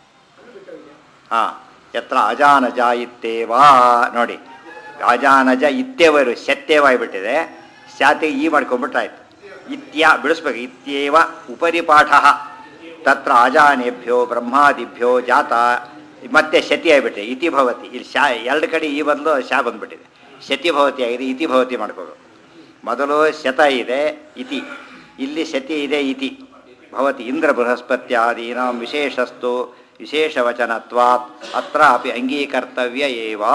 ಹಾಂ ಯತ್ರ ಅಜಾನಜ ಇತ್ತೇವಾ ನೋಡಿ ಅಜಾನಜ ಇತ್ಯವರು ಸತ್ಯವ ಆಗಿಬಿಟ್ಟಿದೆ ಶಾತಿಗೆ ಈ ಮಾಡ್ಕೊಂಡ್ಬಿಟ್ರಾಯ್ತು ಇತ್ಯ ಬಿಡಿಸ್ಬೇಕು ಇತ್ಯೇವ ಉಪರಿ ಪಾಠ ತತ್ರ ಅಜಾನೇಭ್ಯೋ ಬ್ರಹ್ಮಾದಿಭ್ಯೋ ಜಾತ ಮತ್ತೆ ಶತಿ ಆಗಿಬಿಟ್ಟಿದೆ ಇತಿ ಭವತಿ ಇಲ್ಲಿ ಶಾ ಎರಡು ಕಡೆ ಈ ಬಂದು ಶಾ ಬಂದ್ಬಿಟ್ಟಿದೆ ಶತಿ ಭವತಿ ಆಗಿದೆ ಇತಿ ಭವತಿ ಮಾಡ್ಕೋಬೇಕು ಮೊದಲು ಶತ ಇದೆ ಇತಿ ಇಲ್ಲಿ ಶತಿ ಇದೆ ಇತಿ ಭವತಿ ಇಂದ್ರ ಬೃಹಸ್ಪತ್ಯಾದೀನಾಂ ವಿಶೇಷಸ್ತು ವಿಶೇಷವಚನತ್ವಾತ್ ಅತ್ರ ಅಪಿ ಅಂಗೀಕರ್ತವ್ಯ ಏವ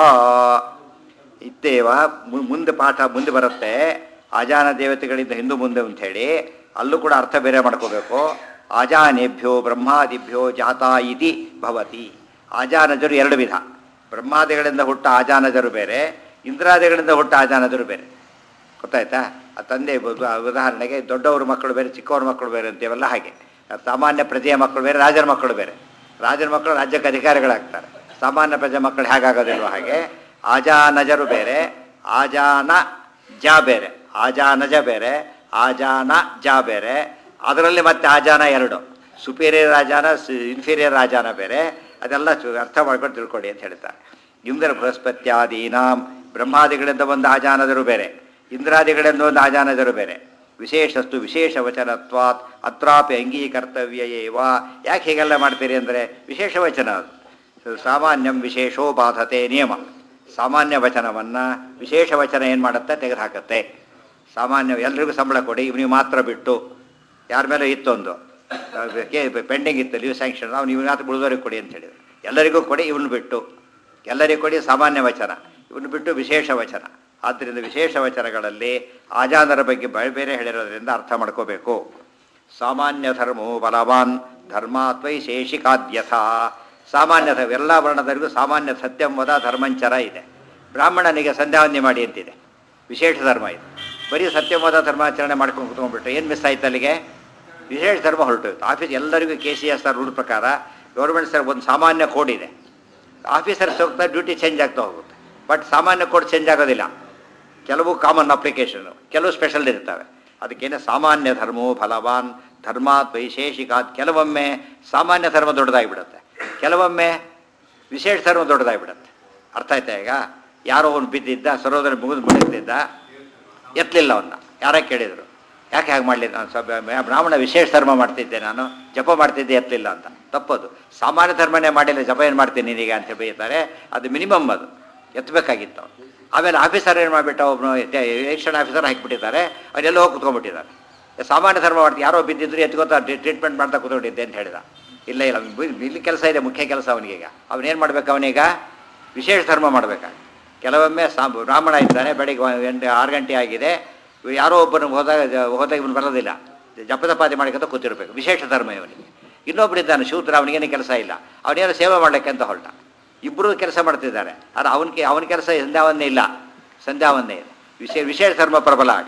ಇತ್ತೇವ ಮು- ಮುಂದೆ ಪಾಠ ಮುಂದೆ ಬರುತ್ತೆ ಆಜಾನ ದೇವತೆಗಳಿಂದ ಹಿಂದೂ ಮುಂದೆ ಅಂಥೇಳಿ ಅಲ್ಲೂ ಕೂಡ ಅರ್ಥ ಬೇರೆ ಮಾಡ್ಕೋಬೇಕು ಆಜಾನೇಭ್ಯೋ ಬ್ರಹ್ಮಾದಿಭ್ಯೋ ಜಾತಾ ಇತಿ ಭವತಿ ಆಜಾನಜರು ಎರಡು ವಿಧ ಬ್ರಹ್ಮಾದಿಗಳಿಂದ ಹುಟ್ಟ ಆಜಾನಜರು ಬೇರೆ ಇಂದ್ರಾದಿಗಳಿಂದ ಹುಟ್ಟ ಆಜಾನಜರು ಬೇರೆ ಗೊತ್ತಾಯ್ತಾ ಆ ತಂದೆ ಬ- ಉದಾಹರಣೆಗೆ ದೊಡ್ಡವ್ರ ಮಕ್ಕಳು ಬೇರೆ ಚಿಕ್ಕವ್ರ ಮಕ್ಕಳು ಬೇರೆ ಅಂತೀವಲ್ಲ ಹಾಗೆ ಸಾಮಾನ್ಯ ಪ್ರಜೆಯ ಮಕ್ಕಳು ಬೇರೆ ರಾಜರ ಮಕ್ಕಳು ಬೇರೆ ರಾಜರ ಮಕ್ಕಳು ರಾಜ್ಯಕ್ಕೆ ಅಧಿಕಾರಿಗಳಾಗ್ತಾರೆ ಸಾಮಾನ್ಯ ಪ್ರಜೆ ಮಕ್ಕಳು ಹೇಗಾಗೋದಿಲ್ವ ಹಾಗೆ ಆಜಾನಜರು ಬೇರೆ ಆಜಾನ ಜ ಬೇರೆ ಆಜಾನಜ ಬೇರೆ ಆಜಾನ ಜ ಬೇರೆ ಅದರಲ್ಲಿ ಮತ್ತೆ ಆಜಾನ ಎರಡು ಸುಪೀರಿಯರ್ ಆಜಾನ ಇನ್ಫೀರಿಯರ್ ಆಜಾನ ಬೇರೆ ಅದೆಲ್ಲ ಚು- ಅರ್ಥ ಮಾಡ್ಕೊಂಡು ತಿಳ್ಕೊಳ್ಳಿ ಅಂತ ಹೇಳ್ತಾರೆ ಇಂದ್ರ ಬೃಹಸ್ಪತ್ಯಾದೀನಾಂ ಬ್ರಹ್ಮಾದಿಗಳಿಂದ ಒಂದು ಆಜಾನದರು ಬೇರೆ ಇಂದ್ರಾದಿಗಳಿಂದ ಒಂದು ಆಜಾನದರು ಬೇರೆ ವಿಶೇಷಸ್ತು ವಿಶೇಷ ವಚನತ್ವಾತ್ ಅತ್ರಾಪಿ ಅಂಗೀಕರ್ತವ್ಯ ಏವ ಯಾಕೆ ಹೀಗೆಲ್ಲ ಮಾಡ್ತೀರಿ ಅಂದರೆ ವಿಶೇಷ ವಚನ ಅದು ಸಾಮಾನ್ಯಂ ವಿಶೇಷೋ ಬಾಧತೆ ನಿಯಮ ಸಾಮಾನ್ಯ ವಚನವನ್ನು ವಿಶೇಷ ವಚನ ಏನು ಮಾಡುತ್ತೆ ತೆಗೆದುಹಾಕತ್ತೆ ಸಾಮಾನ್ಯ ಎಲ್ರಿಗೂ ಸಂಬಳ ಕೊಡಿ ಇವನಿಗೆ ಮಾತ್ರ ಬಿಟ್ಟು ಯಾರ ಮೇಲೆ ಇತ್ತೊಂದು ಪೆಂಡಿಂಗ್ ಇತ್ತು ಲೀವ್ ಸ್ಯಾಂಕ್ಷನ್ ಅವ್ನು ಇವ್ನ ಮಾತ್ರ ಉಳಿದವ್ರಿಗೆ ಕೊಡಿ ಅಂತ ಹೇಳಿದ್ರು ಎಲ್ಲರಿಗೂ ಕೊಡಿ ಇವನು ಬಿಟ್ಟು ಎಲ್ಲರಿಗೂ ಕೊಡಿ ಸಾಮಾನ್ಯ ವಚನ ಇವನು ಬಿಟ್ಟು ವಿಶೇಷ ವಚನ ಆದ್ದರಿಂದ ವಿಶೇಷ ವಚನಗಳಲ್ಲಿ ಆಜಾನರ ಬಗ್ಗೆ ಬೇರೆ ಬೇರೆ ಹೇಳಿರೋದ್ರಿಂದ ಅರ್ಥ ಮಾಡ್ಕೋಬೇಕು ಸಾಮಾನ್ಯ ಧರ್ಮೋ ಬಲವಾನ್ ಧರ್ಮಾತ್ವೈಶೇಷಿಕಾದ್ಯಥ ಸಾಮಾನ್ಯ ಧರ್ಮ ಎಲ್ಲ ವರ್ಣದವರಿಗೂ ಸಾಮಾನ್ಯ ಸತ್ಯಂವದ ಧರ್ಮಂಚರ ಇದೆ ಬ್ರಾಹ್ಮಣನಿಗೆ ಸಂಧ್ಯಾವಂದನೆ ಮಾಡಿ ಅಂತಿದೆ ವಿಶೇಷ ಧರ್ಮ ಇದು ಬರೀ ಸತ್ಯಂವದ ಧರ್ಮಾಚರಣೆ ಮಾಡ್ಕೊಂಡು ಕುತ್ಕೊಂಡ್ಬಿಟ್ಟು ಏನು ಮಿಸ್ ಆಯ್ತು ಅಲ್ಲಿಗೆ ವಿಶೇಷ ಧರ್ಮ ಹೊರಟೋಯ್ತು ಆಫೀಸ್ ಎಲ್ಲರಿಗೂ K C S R rule ಪ್ರಕಾರ ಗೌರ್ಮೆಂಟ್ ಸರ್ ಒಂದು ಸಾಮಾನ್ಯ ಕೋಡ್ ಇದೆ ಆಫೀಸರ್ಸ್ ಹೋಗ್ತಾ ಡ್ಯೂಟಿ ಚೇಂಜ್ ಆಗ್ತಾ ಹೋಗುತ್ತೆ ಬಟ್ ಸಾಮಾನ್ಯ ಕೋಡ್ ಚೇಂಜ್ ಆಗೋದಿಲ್ಲ ಕೆಲವು ಕಾಮನ್ ಅಪ್ಲಿಕೇಶನು ಕೆಲವು ಸ್ಪೆಷಲ್ ಇರ್ತವೆ ಅದಕ್ಕೇನೆ ಸಾಮಾನ್ಯ ಧರ್ಮೋ ಫಲವಾನ್ ಧರ್ಮಾತ್ ವೈಶೇಷಿಕಾತ್ ಕೆಲವೊಮ್ಮೆ ಸಾಮಾನ್ಯ ಧರ್ಮ ದೊಡ್ಡದಾಗಿಬಿಡುತ್ತೆ ಕೆಲವೊಮ್ಮೆ ವಿಶೇಷ ಧರ್ಮ ದೊಡ್ಡದಾಗಿಬಿಡುತ್ತೆ ಅರ್ಥ ಆಯ್ತಾ ಈಗ ಯಾರೋ ಅವನು ಬಿದ್ದಿದ್ದ ಸರೋದರ ಮುಗಿದು ಮುಳುಗ್ತಿದ್ದ ಎತ್ತಲಿಲ್ಲ ಅವನ್ನ ಯಾರೇ ಕೇಳಿದರು ಯಾಕೆ ಹಾಗೆ ಮಾಡಲಿಲ್ಲ ನಾನು ಸ್ವಲ್ಪ ಬ್ರಾಹ್ಮಣ ವಿಶೇಷ ಧರ್ಮ ಮಾಡ್ತಿದ್ದೆ ನಾನು ಜಪ ಮಾಡ್ತಿದ್ದೆ ಎತ್ತಲಿಲ್ಲ ಅಂತ ತಪ್ಪದು ಸಾಮಾನ್ಯ ಧರ್ಮನೇ ಮಾಡಿಲ್ಲ ಜಪ ಏನು ಮಾಡ್ತೀನಿ ನೀನೀಗ ಅಂತ ಬೈತಾರೆ ಅದು ಮಿನಿಮಮ್ ಅದು ಎತ್ತಬೇಕಾಗಿತ್ತು ಅವನು ಆಮೇಲೆ ಆಫೀಸರ್ ಏನು ಮಾಡಿಬಿಟ್ಟ ಒಬ್ಬನು ಎಲೆಕ್ಷನ್ ಆಫೀಸರ್ ಹಾಕಿಬಿಟ್ಟಿದ್ದಾರೆ ಅವರೆಲ್ಲ ಹೋಗಿ ಕುತ್ಕೊಂಡ್ಬಿಟ್ಟಿದ್ದಾರೆ ಸಾಮಾನ್ಯ ಧರ್ಮ ಮಾಡ್ತೀವಿ ಯಾರೋ ಬಿದ್ದಿದ್ರು ಎತ್ಕೋತಾ ಟ್ರೀಟ್ಮೆಂಟ್ ಮಾಡ್ತಾ ಕೂತ್ಕೊಂಡಿದ್ದೆ ಅಂತ ಹೇಳಿದ ಇಲ್ಲ ಇಲ್ಲ ಅವ್ನಿಗೆ ಇಲ್ಲಿ ಕೆಲಸ ಇದೆ ಮುಖ್ಯ ಕೆಲಸ ಅವನಿಗೀಗ ಅವನೇನು ಮಾಡ್ಬೇಕು ಅವನೀಗ ವಿಶೇಷ ಧರ್ಮ ಮಾಡಬೇಕಾ ಕೆಲವೊಮ್ಮೆ ಸಾ ಬ್ರಾಹ್ಮಣ ಇದ್ದಾನೆ ಬೆಳಿಗ್ಗೆ ಒಂದು ಎಂಟು ಆರು ಗಂಟೆ ಆಗಿದೆ ಇವ್ರು ಯಾರೋ ಒಬ್ಬನು ಹೋದಾಗ ಜ- ಹೋದಾಗ ಇವನು ಬರೋದಿಲ್ಲ ಜಪದಪಾದಿ ಮಾಡಿಕಂತ ಕೂತಿರ್ಬೇಕು ವಿಶೇಷ ಧರ್ಮ ಇವನಿಗೆ ಇನ್ನೊಬ್ಬರಿದ್ದಾನೆ ಶೂದ್ರ ಅವನಿಗೇನು ಕೆಲಸ ಇಲ್ಲ ಅವನೇನೋ ಸೇವೆ ಮಾಡಲಿಕ್ಕೆ ಅಂತ ಹೊರಟ ಇಬ್ಬರು ಕೆಲಸ ಮಾಡ್ತಿದ್ದಾರೆ ಆದರೆ ಅವನಿಗೆ ಅವನ ಕೆಲಸ ಸಂಧ್ಯಾವನ್ನೇ ಇಲ್ಲ ಸಂಧ್ಯಾವನ್ನೇ ಇದೆ ವಿಶೇಷ ವಿಶೇಷ ಧರ್ಮ ಪ್ರಬಲ ಆಗ